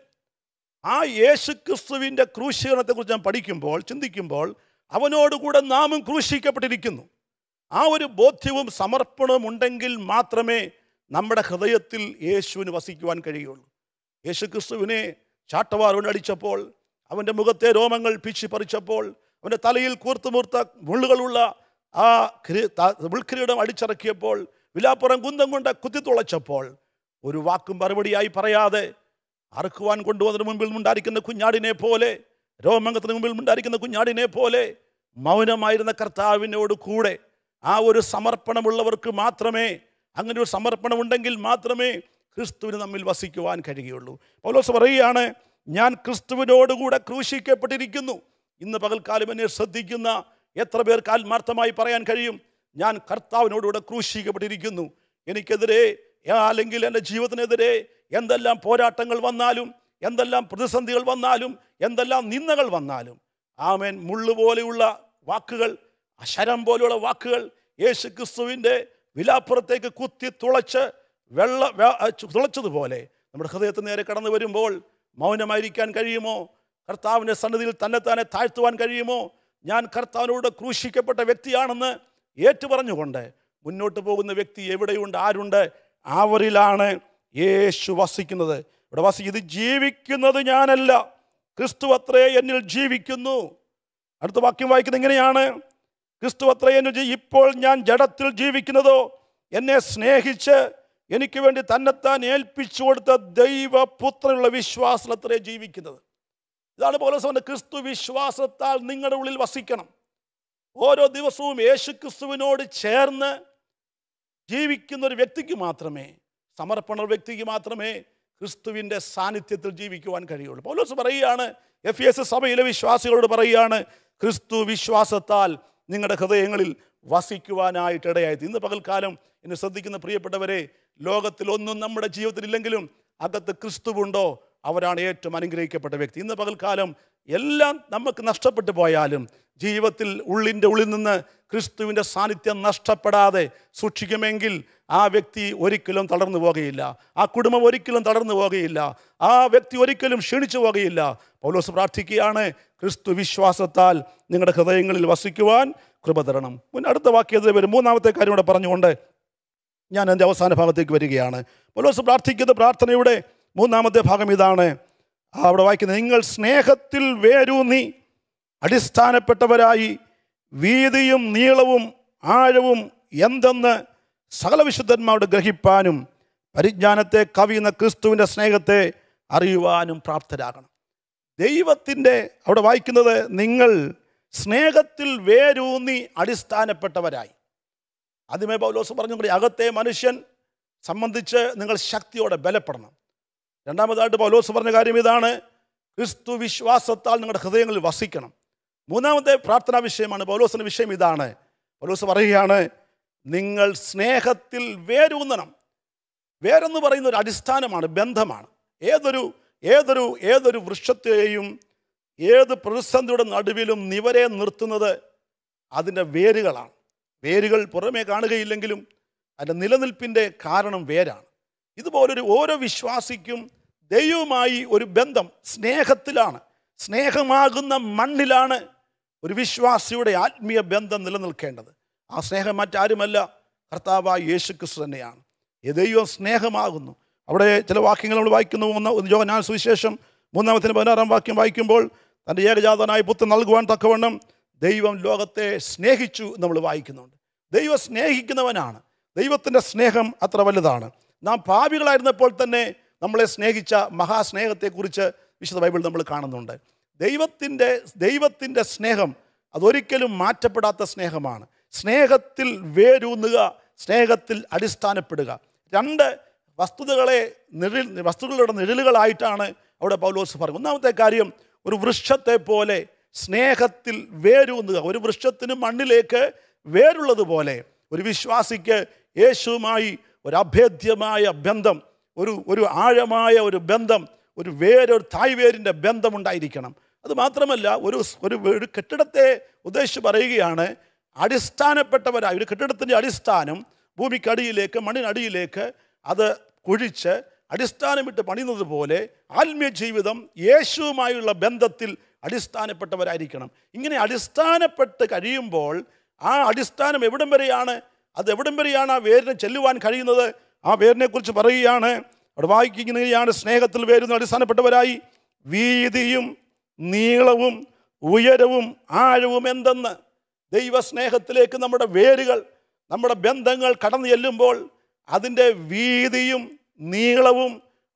ആ യേശു ക്രിസ്തുവിൻ്റെ ക്രൂശീകരണത്തെക്കുറിച്ച് ഞാൻ പഠിക്കുമ്പോൾ ചിന്തിക്കുമ്പോൾ അവനോടുകൂടെ നാമും ക്രൂശിക്കപ്പെട്ടിരിക്കുന്നു ആ ഒരു ബോധ്യവും സമർപ്പണവും ഉണ്ടെങ്കിൽ മാത്രമേ നമ്മുടെ ഹൃദയത്തിൽ യേശുവിന് വസിക്കുവാൻ കഴിയുള്ളൂ യേശു ക്രിസ്തുവിനെ ചാട്ടവാറുകൊണ്ട് അടിച്ചപ്പോൾ അവൻ്റെ മുഖത്തെ രോമങ്ങൾ പിച്ചി പറിച്ചപ്പോൾ അവൻ്റെ തലയിൽ കൂർത്തുമൂർത്ത മുള്ളുകളുള്ള ആ കിരീ- ത- മുൾക്കിരീടം അടിച്ചിറക്കിയപ്പോൾ വിലാപ്പുറം കുന്തം കൊണ്ട് കുത്തിത്തുളച്ചപ്പോൾ ഒരു വാക്കും മറുപടിയായി പറയാതെ അറുക്കുവാൻ കൊണ്ടുവന്നതിന് മുമ്പിൽ ഉണ്ടായിരിക്കുന്ന കുഞ്ഞാടിനെ പോലെ രോമംഗത്തിന് മുമ്പിൽ ഉണ്ടായിരിക്കുന്ന കുഞ്ഞാടിനെ പോലെ മൗനമായിരുന്ന കർത്താവിനോട് കൂടെ ആ ഒരു സമർപ്പണമുള്ളവർക്ക് മാത്രമേ അങ്ങനെ ഒരു സമർപ്പണം ഉണ്ടെങ്കിൽ മാത്രമേ ക്രിസ്തുവിന് നമ്മിൽ വസിക്കുവാൻ കഴിയുകയുള്ളൂ പൗലോസ് പറയുകയാണ് ഞാൻ ക്രിസ്തുവിനോടുകൂടെ ക്രൂശിക്കപ്പെട്ടിരിക്കുന്നു ഇന്ന് പകൽക്കാലം എന്നെ ശ്രദ്ധിക്കുന്ന എത്ര പേർക്ക് ആത്മാർത്ഥമായി പറയാൻ കഴിയും ഞാൻ കർത്താവിനോടുകൂടെ ക്രൂശിക്കപ്പെട്ടിരിക്കുന്നു എനിക്കെതിരെ അല്ലെങ്കിൽ എൻ്റെ ജീവിതത്തിനെതിരെ എന്തെല്ലാം പോരാട്ടങ്ങൾ വന്നാലും എന്തെല്ലാം പ്രതിസന്ധികൾ വന്നാലും എന്തെല്ലാം നിന്ദകൾ വന്നാലും ആമേൻ മുള്ളു പോലെയുള്ള വാക്കുകൾ അശരം പോലെയുള്ള വാക്കുകൾ യേശു ക്രിസ്തുവിൻ്റെ വിലാപ്പുറത്തേക്ക് കുത്തി തുളച്ച് വെള്ള വെ- അഹ് തുളച്ചതുപോലെ നമ്മുടെ ഹൃദയത്തിന് നേരെ കടന്നു വരുമ്പോൾ മൗനമായിരിക്കാൻ കഴിയുമോ കർത്താവിൻ്റെ സന്നിധിയിൽ തന്നെത്താനെ താഴ്ത്തുവാൻ കഴിയുമോ ഞാൻ കർത്താവിനോട് ക്രൂശിക്കപ്പെട്ട വ്യക്തിയാണെന്ന് ഏറ്റുപറഞ്ഞുകൊണ്ട് മുന്നോട്ട് പോകുന്ന വ്യക്തി എവിടെയുണ്ട് ആരുണ്ട് അവരിലാണ് യേശു വസിക്കുന്നത് ഇവിടെ വസി ഇത് ജീവിക്കുന്നത് ഞാനല്ല ക്രിസ്തു അത്രേ എന്നിൽ ജീവിക്കുന്നു അടുത്ത വാക്യം വായിക്കുന്നത് എങ്ങനെയാണ് ക്രിസ്തു അത്രേ എന്നിൽ ജീ- ഇപ്പോൾ ഞാൻ ജഡത്തിൽ ജീവിക്കുന്നതോ എന്നെ സ്നേഹിച്ച് എനിക്ക് വേണ്ടി തന്നെത്താൻ ഏൽപ്പിച്ചു കൊടുത്ത ദൈവപുത്രനുള്ള വിശ്വാസത്തിലത്രേ ജീവിക്കുന്നത് ഇതാണ് പൗലോസ് ക്രിസ്തു വിശ്വാസത്താൽ നിങ്ങളുടെ ഉള്ളിൽ വസിക്കണം ഓരോ ദിവസവും യേശു ക്രിസ്തുവിനോട് ചേർന്ന് ജീവിക്കുന്ന ഒരു വ്യക്തിക്ക് മാത്രമേ സമർപ്പണ വ്യക്തിക്ക് മാത്രമേ ക്രിസ്തുവിൻ്റെ സാന്നിധ്യത്തിൽ ജീവിക്കുവാൻ കഴിയുള്ളൂ പൗലോസ് പറയുകയാണ് എഫ് എസ് സഭയിലെ വിശ്വാസികളോട് പറയുകയാണ് ക്രിസ്തു വിശ്വാസത്താൽ നിങ്ങളുടെ ഹൃദയങ്ങളിൽ വസിക്കുവാനായിട്ട് ഇടയായത് ഇന്ന് പകൽക്കാലം എന്നെ ശ്രദ്ധിക്കുന്ന പ്രിയപ്പെട്ടവരെ ലോകത്തിൽ ഒന്നും നമ്മുടെ ജീവിതത്തിൽ ഇല്ലെങ്കിലും അകത്ത് ക്രിസ്തുവുണ്ടോ അവരാണ് ഏറ്റവും അനുഗ്രഹിക്കപ്പെട്ട വ്യക്തി ഇന്ന് പകൽക്കാലം എല്ലാം നമുക്ക് നഷ്ടപ്പെട്ടു പോയാലും ജീവിതത്തിൽ ഉള്ളിൻ്റെ ഉള്ളിൽ നിന്ന് ക്രിസ്തുവിൻ്റെ സാന്നിധ്യം നഷ്ടപ്പെടാതെ സൂക്ഷിക്കുമെങ്കിൽ ആ വ്യക്തി ഒരിക്കലും തളർന്നു പോകുകയില്ല ആ കുടുംബം ഒരിക്കലും തളർന്നു പോകുകയില്ല ആ വ്യക്തി ഒരിക്കലും ക്ഷീണിച്ചു പോകുകയില്ല പൗലോസ് പ്രാർത്ഥിക്കുകയാണ് ക്രിസ്തു വിശ്വാസത്താൽ നിങ്ങളുടെ ഹൃദയങ്ങളിൽ വസിക്കുവാൻ കൃപ തരണം മുൻ അടുത്ത വാക്യത്തിൽ വരും മൂന്നാമത്തെ കാര്യം കൂടെ പറഞ്ഞുകൊണ്ട് ഞാൻ എൻ്റെ അവസാന ഭാഗത്തേക്ക് വരികയാണ് പൗലോസ് പ്രാർത്ഥിക്കുന്ന പ്രാർത്ഥനയുടെ മൂന്നാമത്തെ ഭാഗം ഇതാണ് അവിടെ വായിക്കുന്നത് നിങ്ങൾ സ്നേഹത്തിൽ വേരൂന്നി അടിസ്ഥാനപ്പെട്ടവരായി വീതിയും നീളവും ആഴവും എന്തെന്ന് സകല വിശുദ്ധന്മാരോട് ഗ്രഹിപ്പാനും പരിജ്ഞാനത്തെ കവിയുന്ന ക്രിസ്തുവിൻ്റെ സ്നേഹത്തെ അറിയുവാനും പ്രാപ്തരാകണം ദൈവത്തിൻ്റെ അവിടെ വായിക്കുന്നത് നിങ്ങൾ സ്നേഹത്തിൽ വേരൂന്നി അടിസ്ഥാനപ്പെട്ടവരായി ആദ്യമേ പൗലോസ് പറഞ്ഞു അകത്തെ മനുഷ്യൻ സംബന്ധിച്ച് നിങ്ങൾ ശക്തിയോടെ ബലപ്പെടണം രണ്ടാമതായിട്ട് പൗലോസ് പറഞ്ഞ കാര്യം ഇതാണ് ക്രിസ്തു വിശ്വാസത്താൽ നിങ്ങളുടെ ഹൃദയങ്ങളിൽ വസിക്കണം മൂന്നാമത്തെ പ്രാർത്ഥനാ വിഷയമാണ് പൗലോസിൻ്റെ വിഷയം ഇതാണ് പൗലോസ് പറയുകയാണ് നിങ്ങൾ സ്നേഹത്തിൽ വേരൂന്നണം വേരെന്ന് പറയുന്ന ഒരു അടിസ്ഥാനമാണ് ബന്ധമാണ് ഏതൊരു ഏതൊരു ഏതൊരു വൃക്ഷത്തെയും ഏത് പ്രതിസന്ധിയുടെ നടുവിലും നിവരെ നിർത്തുന്നത് അതിൻ്റെ വേരുകളാണ് വേരുകൾ പുറമേ കാണുകയില്ലെങ്കിലും അതിൻ്റെ നിലനിൽപ്പിൻ്റെ കാരണം വേരാണ് ഇതുപോലൊരു ഓരോ വിശ്വാസിക്കും ദൈവവുമായി ഒരു ബന്ധം സ്നേഹത്തിലാണ് സ്നേഹമാകുന്ന മണ്ണിലാണ് ഒരു വിശ്വാസിയുടെ ആത്മീയ ബന്ധം നിലനിൽക്കേണ്ടത് ആ സ്നേഹം മറ്റാരുമല്ല കർത്താവായ യേശു ക്രിസ്തു തന്നെയാണ് ഈ ദൈവം സ്നേഹമാകുന്നു അവിടെ ചില വാക്യങ്ങൾ നമ്മൾ വായിക്കുന്നു ഒന്ന് യോഹനാൻ സുവിശേഷം മൂന്നാമത്തിന് പതിനാറാം വാക്യം വായിക്കുമ്പോൾ തൻ്റെ ഏകജാതനായ പുത്രൻ നൽകുവാൻ തക്കവണ്ണം ദൈവം ലോകത്തെ സ്നേഹിച്ചു എന്ന് നമ്മൾ വായിക്കുന്നുണ്ട് ദൈവം സ്നേഹിക്കുന്നവനാണ് ദൈവത്തിൻ്റെ സ്നേഹം അത്ര വലുതാണ് നാം പാപികളായിരുന്നപ്പോൾ തന്നെ നമ്മളെ സ്നേഹിച്ച മഹാസ്നേഹത്തെക്കുറിച്ച് വിശുദ്ധ ബൈബിൾ നമ്മൾ കാണുന്നുണ്ട് ദൈവത്തിൻ്റെ ദൈവത്തിൻ്റെ സ്നേഹം അതൊരിക്കലും മാറ്റപ്പെടാത്ത സ്നേഹമാണ് സ്നേഹത്തിൽ വേരൂന്നുക സ്നേഹത്തിൽ അടിസ്ഥാനപ്പെടുക രണ്ട് വസ്തുതകളെ നിഴൽ വസ്തുക്കളുടെ നിഴലുകളായിട്ടാണ് അവിടെ പൗലോസ് പറയുന്നത് ഒന്നാമത്തെ കാര്യം ഒരു വൃക്ഷത്തെ പോലെ സ്നേഹത്തിൽ വേരൂന്നുക ഒരു വൃക്ഷത്തിന് മണ്ണിലേക്ക് വേരുള്ളതുപോലെ ഒരു വിശ്വാസിക്ക് യേശുവുമായി ഒരു അഭേദ്യമായ ബന്ധം ഒരു ഒരു ആഴമായ ഒരു ബന്ധം ഒരു വേരൊരു തായ് വേരിൻ്റെ ബന്ധമുണ്ടായിരിക്കണം അത് മാത്രമല്ല ഒരു ഒരു ഒരു കെട്ടിടത്തെ ഉദ്ദേശിച്ച് പറയുകയാണ് അടിസ്ഥാനപ്പെട്ടവരായ ഒരു കെട്ടിടത്തിൻ്റെ അടിസ്ഥാനം ഭൂമിക്കടിയിലേക്ക് മണ്ണിനടിയിലേക്ക് അത് കുഴിച്ച് അടിസ്ഥാനമിട്ട് പണിയുന്നത് പോലെ ആത്മീയ ജീവിതം യേശുവുമായുള്ള ബന്ധത്തിൽ അടിസ്ഥാനപ്പെട്ടവരായിരിക്കണം ഇങ്ങനെ അടിസ്ഥാനപ്പെട്ട് കഴിയുമ്പോൾ ആ അടിസ്ഥാനം എവിടം വരെയാണ് അത് എവിടം വരെയാണ് ആ വേരിനെ ചെല്ലുവാൻ കഴിയുന്നത് ആ വേരിനെ കുറിച്ച് പറയുകയാണ് അവിടെ വായിക്കുകയാണ് സ്നേഹത്തിൽ വേരുന്ന അടിസ്ഥാനപ്പെട്ടവരായി വീതിയും നീളവും ഉയരവും ആഴവും എന്തെന്ന് ദൈവസ്നേഹത്തിലേക്ക് നമ്മുടെ വേരുകൾ നമ്മുടെ ബന്ധങ്ങൾ കടന്നു ചെല്ലുമ്പോൾ അതിൻ്റെ വീതിയും നീളവും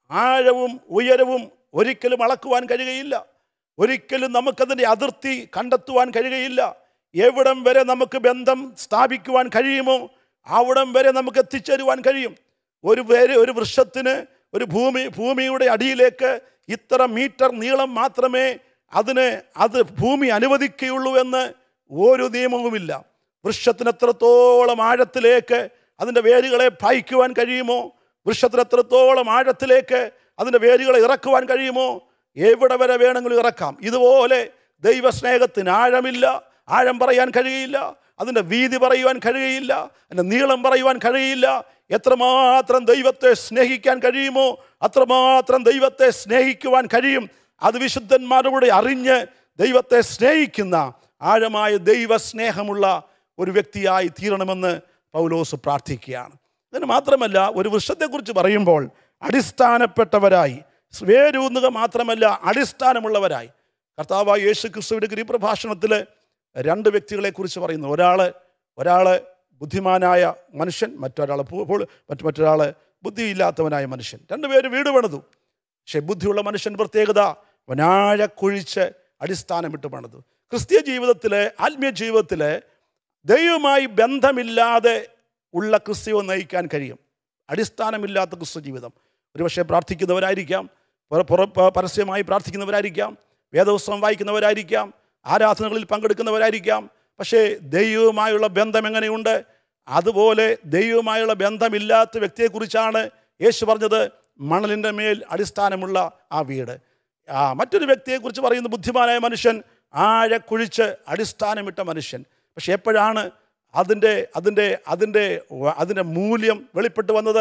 ആഴവും ഉയരവും ഒരിക്കലും അളക്കുവാൻ കഴിയുകയില്ല ഒരിക്കലും നമുക്കതിൻ്റെ അതിർത്തി കണ്ടെത്തുവാൻ കഴിയുകയില്ല എവിടം വരെ നമുക്ക് ബന്ധം സ്ഥാപിക്കുവാൻ കഴിയുമോ അവിടം വരെ നമുക്ക് എത്തിച്ചേരുവാൻ കഴിയും ഒരു പേര് ഒരു വൃക്ഷത്തിന് ഒരു ഭൂമി ഭൂമിയുടെ അടിയിലേക്ക് ഇത്ര മീറ്റർ നീളം മാത്രമേ അതിന് അത് ഭൂമി അനുവദിക്കുകയുള്ളൂ എന്ന് ഒരു നിയമവുമില്ല വൃക്ഷത്തിന് എത്രത്തോളം ആഴത്തിലേക്ക് അതിൻ്റെ വേരുകളെ പായിക്കുവാൻ കഴിയുമോ വൃക്ഷത്തിന് എത്രത്തോളം ആഴത്തിലേക്ക് അതിൻ്റെ വേരുകളെ ഇറക്കുവാൻ കഴിയുമോ എവിടെ വരെ വേണമെങ്കിലും ഇറക്കാം ഇതുപോലെ ദൈവസ്നേഹത്തിന് ആഴമില്ല ആഴം പറയാൻ കഴിയില്ല അതിൻ്റെ വീതി പറയുവാൻ കഴിയില്ല അതിൻ്റെ നീളം പറയുവാൻ കഴിയില്ല എത്രമാത്രം ദൈവത്തെ സ്നേഹിക്കാൻ കഴിയുമോ അത്രമാത്രം ദൈവത്തെ സ്നേഹിക്കുവാൻ കഴിയും അത് വിശുദ്ധന്മാരോട് അറിഞ്ഞ് ദൈവത്തെ സ്നേഹിക്കുന്ന ആഴമായ ദൈവസ്നേഹമുള്ള ഒരു വ്യക്തിയായി തീരണമെന്ന് പൗലോസ് പ്രാർത്ഥിക്കുകയാണ് അതിന് മാത്രമല്ല ഒരു വൃക്ഷത്തെക്കുറിച്ച് പറയുമ്പോൾ അടിസ്ഥാനപ്പെട്ടവരായി വേരൂന്നുക മാത്രമല്ല അടിസ്ഥാനമുള്ളവരായി കർത്താവായ യേശു ക്രിസ്തുവിൻ്റെ ഗിരിപ്രഭാഷണത്തിൽ രണ്ട് വ്യക്തികളെ കുറിച്ച് പറയുന്നു ഒരാൾ ഒരാൾ ബുദ്ധിമാനായ മനുഷ്യൻ മറ്റൊരാൾ മറ്റു മറ്റൊരാൾ ബുദ്ധിയില്ലാത്തവനായ മനുഷ്യൻ രണ്ടുപേരും വീട് പണിതു പക്ഷെ ബുദ്ധിയുള്ള മനുഷ്യൻ പ്രത്യേകത വനാഴ കുഴിച്ച് അടിസ്ഥാനമിട്ട് പണിതു ക്രിസ്തീയ ജീവിതത്തിലെ ആത്മീയ ജീവിതത്തിലെ ദൈവവുമായി ബന്ധമില്ലാതെ ഉള്ള ക്രിസ്തുവെ നയിക്കാൻ കഴിയും അടിസ്ഥാനമില്ലാത്ത ക്രിസ്തു ജീവിതം ഒരുപക്ഷെ പ്രാർത്ഥിക്കുന്നവരായിരിക്കാം പുറ- പുറ- പ- പരസ്യമായി പ്രാർത്ഥിക്കുന്നവരായിരിക്കാം വേദപുസ്തകം വായിക്കുന്നവരായിരിക്കാം ആരാധനകളിൽ പങ്കെടുക്കുന്നവരായിരിക്കാം പക്ഷേ ദൈവവുമായുള്ള ബന്ധം എങ്ങനെയുണ്ട് അതുപോലെ ദൈവവുമായുള്ള ബന്ധമില്ലാത്ത വ്യക്തിയെക്കുറിച്ചാണ് യേശു പറഞ്ഞത് മണലിൻ്റെ മേൽ അടിസ്ഥാനമുള്ള ആ വീട് ആ മറ്റൊരു വ്യക്തിയെക്കുറിച്ച് പറയുന്ന ബുദ്ധിമാനായ മനുഷ്യൻ ആഴെ കുഴിച്ച് അടിസ്ഥാനമിട്ട മനുഷ്യൻ പക്ഷെ എപ്പോഴാണ് അതിൻ്റെ അതിൻ്റെ അതിൻ്റെ വ- അതിൻ്റെ മൂല്യം വെളിപ്പെട്ട് വന്നത്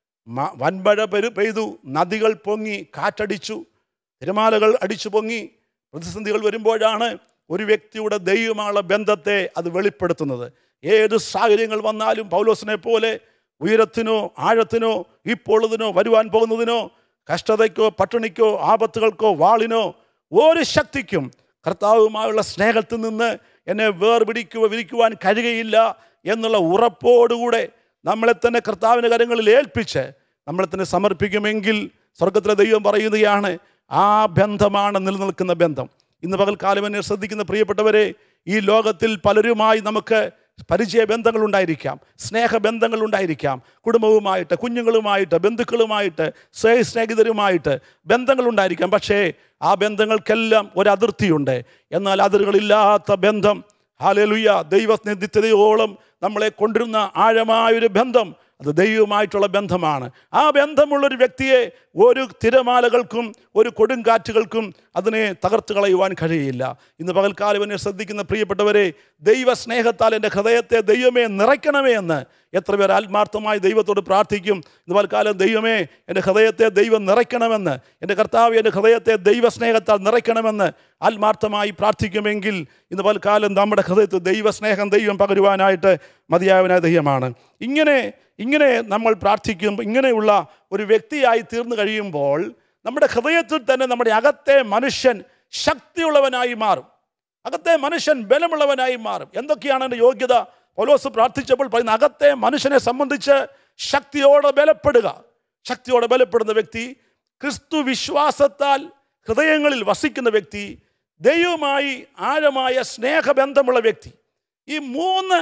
മ- വൻമഴ പെരു പെയ്തു നദികൾ പൊങ്ങി കാറ്റടിച്ചു തിരമാലകൾ അടിച്ചു പൊങ്ങി പ്രതിസന്ധികൾ വരുമ്പോഴാണ് ഒരു വ്യക്തിയുടെ ദൈവമായുള്ള ബന്ധത്തെ അത് വെളിപ്പെടുത്തുന്നത് ഏത് സാഹചര്യങ്ങൾ വന്നാലും പൗലോസിനെ പോലെ ഉയരത്തിനോ ആഴത്തിനോ ഇപ്പോഴതിനോ വരുവാൻ പോകുന്നതിനോ കഷ്ടതയ്ക്കോ പട്ടിണിക്കോ ആപത്തുകൾക്കോ വാളിനോ ഒരു ശക്തിക്കും കർത്താവുമായുള്ള സ്നേഹത്തിൽ നിന്ന് എന്നെ വേർപിടിക്കുക വിരിക്കുവാൻ കഴിയുകയില്ല എന്നുള്ള ഉറപ്പോടുകൂടെ നമ്മളെ തന്നെ കർത്താവിൻ്റെ കരങ്ങളിൽ ഏൽപ്പിച്ച് നമ്മളെ തന്നെ സമർപ്പിക്കുമെങ്കിൽ സ്വർഗത്തിലെ ദൈവം പറയുകയാണ് ആ ബന്ധമാണ് നിലനിൽക്കുന്ന ബന്ധം ഇന്ന് പകൽക്കാലം എന്നെ ശ്രദ്ധിക്കുന്ന പ്രിയപ്പെട്ടവരെ ഈ ലോകത്തിൽ പലരുമായി നമുക്ക് പരിചയ ബന്ധങ്ങൾ ഉണ്ടായിരിക്കാം സ്നേഹബന്ധങ്ങൾ ഉണ്ടായിരിക്കാം കുടുംബവുമായിട്ട് കുഞ്ഞുങ്ങളുമായിട്ട് ബന്ധുക്കളുമായിട്ട് സ്നേഹ സ്നേഹിതരുമായിട്ട് ബന്ധങ്ങൾ ഉണ്ടായിരിക്കാം പക്ഷേ ആ ബന്ധങ്ങൾക്കെല്ലാം ഒരു അതിർത്തിയുണ്ട് എന്നാൽ അതിരുകളില്ലാത്ത ബന്ധം ഹാലലുയ്യ ദൈവനിത്യതയോളം നമ്മളെ കൊണ്ടിരുന്ന ആഴമായൊരു ബന്ധം അത് ദൈവവുമായിട്ടുള്ള ബന്ധമാണ് ആ ബന്ധമുള്ളൊരു വ്യക്തിയെ ഒരു തിരമാലകൾക്കും ഒരു കൊടുങ്കാറ്റുകൾക്കും അതിനെ തകർത്ത് കളയുവാൻ കഴിയില്ല ഇന്ന് പകൽക്കാലം എന്നെ ശ്രദ്ധിക്കുന്ന പ്രിയപ്പെട്ടവരെ ദൈവസ്നേഹത്താൽ എൻ്റെ ഹൃദയത്തെ ദൈവമേ നിറയ്ക്കണമേ എന്ന് എത്ര പേർ ആത്മാർത്ഥമായി ദൈവത്തോട് പ്രാർത്ഥിക്കും ഇന്ന് പൽക്കാലം ദൈവമേ എൻ്റെ ഹൃദയത്തെ ദൈവം നിറയ്ക്കണമെന്ന് എൻ്റെ കർത്താവ് എൻ്റെ ഹൃദയത്തെ ദൈവസ്നേഹത്താൽ നിറയ്ക്കണമെന്ന് ആത്മാർത്ഥമായി പ്രാർത്ഥിക്കുമെങ്കിൽ ഇന്ന് പൽക്കാലം നമ്മുടെ ഹൃദയത്തിൽ ദൈവസ്നേഹം ദൈവം പകരുവാനായിട്ട് മതിയായവനായ ദൈവമാണ് ഇങ്ങനെ ഇങ്ങനെ നമ്മൾ പ്രാർത്ഥിക്കും ഇങ്ങനെയുള്ള ഒരു വ്യക്തിയായി തീർന്നു കഴിയുമ്പോൾ നമ്മുടെ ഹൃദയത്തിൽ തന്നെ നമ്മുടെ അകത്തെ മനുഷ്യൻ ശക്തിയുള്ളവനായി മാറും അകത്തെ മനുഷ്യൻ ബലമുള്ളവനായി മാറും എന്തൊക്കെയാണ് എൻ്റെ യോഗ്യത പൗലോസ് പ്രാർത്ഥിച്ചപ്പോൾ പറയുന്ന അകത്തെ മനുഷ്യനെ സംബന്ധിച്ച് ശക്തിയോടെ ബലപ്പെടുക ശക്തിയോടെ ബലപ്പെടുന്ന വ്യക്തി ക്രിസ്തു വിശ്വാസത്താൽ ഹൃദയങ്ങളിൽ വസിക്കുന്ന വ്യക്തി ദൈവവുമായി ആഴമായ സ്നേഹബന്ധമുള്ള വ്യക്തി ഈ മൂന്ന്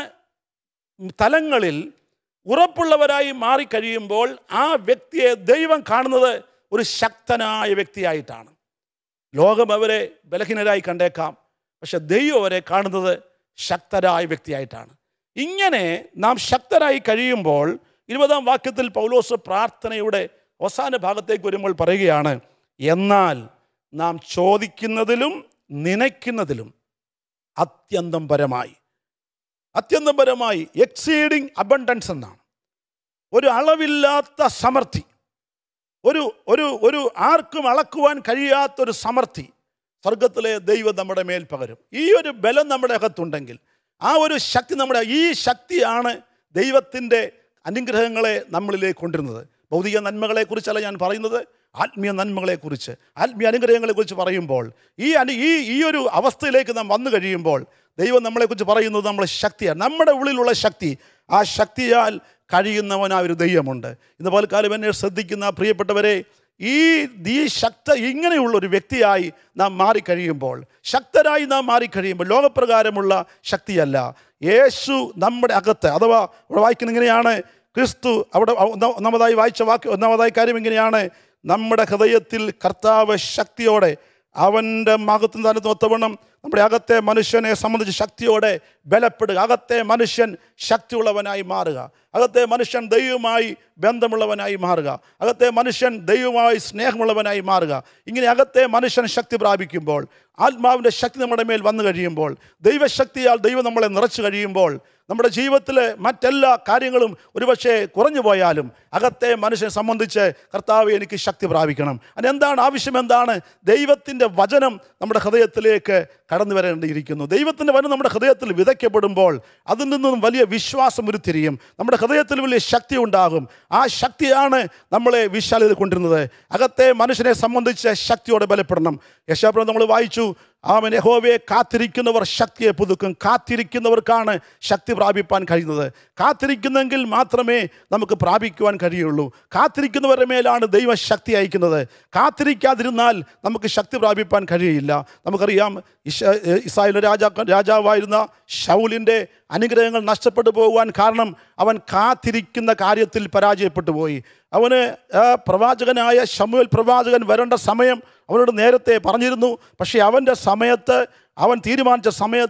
തലങ്ങളിൽ ഉറപ്പുള്ളവരായി മാറിക്കഴിയുമ്പോൾ ആ വ്യക്തിയെ ദൈവം കാണുന്നത് ഒരു ശക്തനായ വ്യക്തിയായിട്ടാണ് ലോകം അവരെ ബലഹീനരായി കണ്ടേക്കാം പക്ഷെ ദൈവം അവരെ കാണുന്നത് ശക്തരായ വ്യക്തിയായിട്ടാണ് ഇങ്ങനെ നാം ശക്തരായി കഴിയുമ്പോൾ ഇരുപതാം വാക്യത്തിൽ പൗലോസ് പ്രാർത്ഥനയുടെ അവസാന ഭാഗത്തേക്ക് വരുമ്പോൾ പറയുകയാണ് എന്നാൽ നാം ചോദിക്കുന്നതിലും നനയ്ക്കുന്നതിലും അത്യന്തം പരമായി അത്യന്തം പരമായി എക്സീഡിങ് അബണ്ടൻസ് എന്നാണ് ഒരു അളവില്ലാത്ത സമൃദ്ധി ഒരു ഒരു ഒരു ആർക്കും അളക്കുവാൻ കഴിയാത്തൊരു സമൃദ്ധി സ്വർഗത്തിലെ ദൈവം നമ്മുടെ മേൽ പകരും ഈ ഒരു ബലം നമ്മുടെ അകത്തുണ്ടെങ്കിൽ ആ ഒരു ശക്തി നമ്മുടെ ഈ ശക്തിയാണ് ദൈവത്തിൻ്റെ അനുഗ്രഹങ്ങളെ നമ്മളിലേക്ക് കൊണ്ടിരുന്നത് ഭൗതിക നന്മകളെക്കുറിച്ചല്ല ഞാൻ പറയുന്നത് ആത്മീയ നന്മകളെക്കുറിച്ച് ആത്മീയ അനുഗ്രഹങ്ങളെക്കുറിച്ച് പറയുമ്പോൾ ഈ അനു ഈ ഈ ഒരു അവസ്ഥയിലേക്ക് നാം വന്നു കഴിയുമ്പോൾ ദൈവം നമ്മളെക്കുറിച്ച് പറയുന്നത് നമ്മളെ ശക്തിയാണ് നമ്മുടെ ഉള്ളിലുള്ള ശക്തി ആ ശക്തിയാൽ കഴിയുന്നവനായ ഒരു ദൈവമുണ്ട് ഇന്ന് പൽക്കാലം എന്നെ ശ്രദ്ധിക്കുന്ന പ്രിയപ്പെട്ടവരെ ഈ ഈ ശക്ത ഇങ്ങനെയുള്ള ഒരു വ്യക്തിയായി നാം മാറിക്കഴിയുമ്പോൾ ശക്തരായി നാം മാറിക്കഴിയുമ്പോൾ ലോകപ്രകാരമുള്ള ശക്തിയല്ല യേശു നമ്മുടെ അകത്ത് അഥവാ ഇവിടെ വായിക്കുന്ന ഇങ്ങനെയാണ് ക്രിസ്തു അവിടെ ഒന്ന- ഒന്നാമതായി വായിച്ച വാക്ക് ഒന്നാമതായി കാര്യം ഇങ്ങനെയാണ് നമ്മുടെ ഹൃദയത്തിൽ കർത്താവ് ശക്തിയോടെ അവൻ്റെ മഹത്വം തന്നെ ഒത്തവണ്ണം നമ്മുടെ അകത്തെ മനുഷ്യനെ സംബന്ധിച്ച് ശക്തിയോടെ ബലപ്പെടുക അകത്തെ മനുഷ്യൻ ശക്തിയുള്ളവനായി മാറുക അകത്തെ മനുഷ്യൻ ദൈവവുമായി ബന്ധമുള്ളവനായി മാറുക അകത്തെ മനുഷ്യൻ ദൈവവുമായി സ്നേഹമുള്ളവനായി മാറുക ഇങ്ങനെ അകത്തെ മനുഷ്യൻ ശക്തി പ്രാപിക്കുമ്പോൾ ആത്മാവിൻ്റെ ശക്തി നമ്മുടെ മേൽ വന്നു കഴിയുമ്പോൾ ദൈവശക്തിയാൽ ദൈവം നമ്മളെ നിറച്ചു കഴിയുമ്പോൾ നമ്മുടെ ജീവിതത്തിലെ മറ്റെല്ലാ കാര്യങ്ങളും ഒരുപക്ഷെ കുറഞ്ഞു പോയാലും അകത്തെ മനുഷ്യനെ സംബന്ധിച്ച് കർത്താവ് എനിക്ക് ശക്തി പ്രാപിക്കണം അതിനെന്താണ് ആവശ്യം എന്താണ് ദൈവത്തിൻ്റെ വചനം നമ്മുടെ ഹൃദയത്തിലേക്ക് കടന്നു വരേണ്ടിയിരിക്കുന്നു ദൈവത്തിൻ്റെ വചനം നമ്മുടെ ഹൃദയത്തിൽ വിതയ്ക്കപ്പെടുമ്പോൾ അതിൽ നിന്നും വലിയ വിശ്വാസം ഉരുത്തിരിയും നമ്മുടെ ഹൃദയത്തിൽ വലിയ ശക്തി ഉണ്ടാകും ആ ശക്തിയാണ് നമ്മളെ വിശാലത കൊണ്ടിരുന്നത് അകത്തെ മനുഷ്യനെ സംബന്ധിച്ച് ശക്തിയോടെ ബലപ്പെടണം യശാപുരം നമ്മൾ വായിച്ചു അവൻ യഹോവയെ കാത്തിരിക്കുന്നവർ ശക്തിയെ പുതുക്കും കാത്തിരിക്കുന്നവർക്കാണ് ശക്തി പ്രാപിപ്പാൻ കഴിയുന്നത് കാത്തിരിക്കുന്നെങ്കിൽ മാത്രമേ നമുക്ക് പ്രാപിക്കുവാൻ കഴിയുള്ളൂ കാത്തിരിക്കുന്നവരുടെ മേലാണ് ദൈവം ശക്തി അയക്കുന്നത് കാത്തിരിക്കാതിരുന്നാൽ നമുക്ക് ശക്തി പ്രാപിപ്പാൻ കഴിയില്ല നമുക്കറിയാം ഇഷ- ഇസ്രായേൽ രാജാ രാജാവായിരുന്ന ഷൗലിൻ്റെ അനുഗ്രഹങ്ങൾ നഷ്ടപ്പെട്ടു പോകുവാൻ കാരണം അവൻ കാത്തിരിക്കുന്ന കാര്യത്തിൽ പരാജയപ്പെട്ടു പോയി അവന് ആ, പ്രവാചകനായ ശമുവേൽ പ്രവാചകൻ വരേണ്ട സമയം അവനോട് നേരത്തെ പറഞ്ഞിരുന്നു പക്ഷേ അവൻ്റെ സമയത്ത് അവൻ തീരുമാനിച്ച സമയത്ത്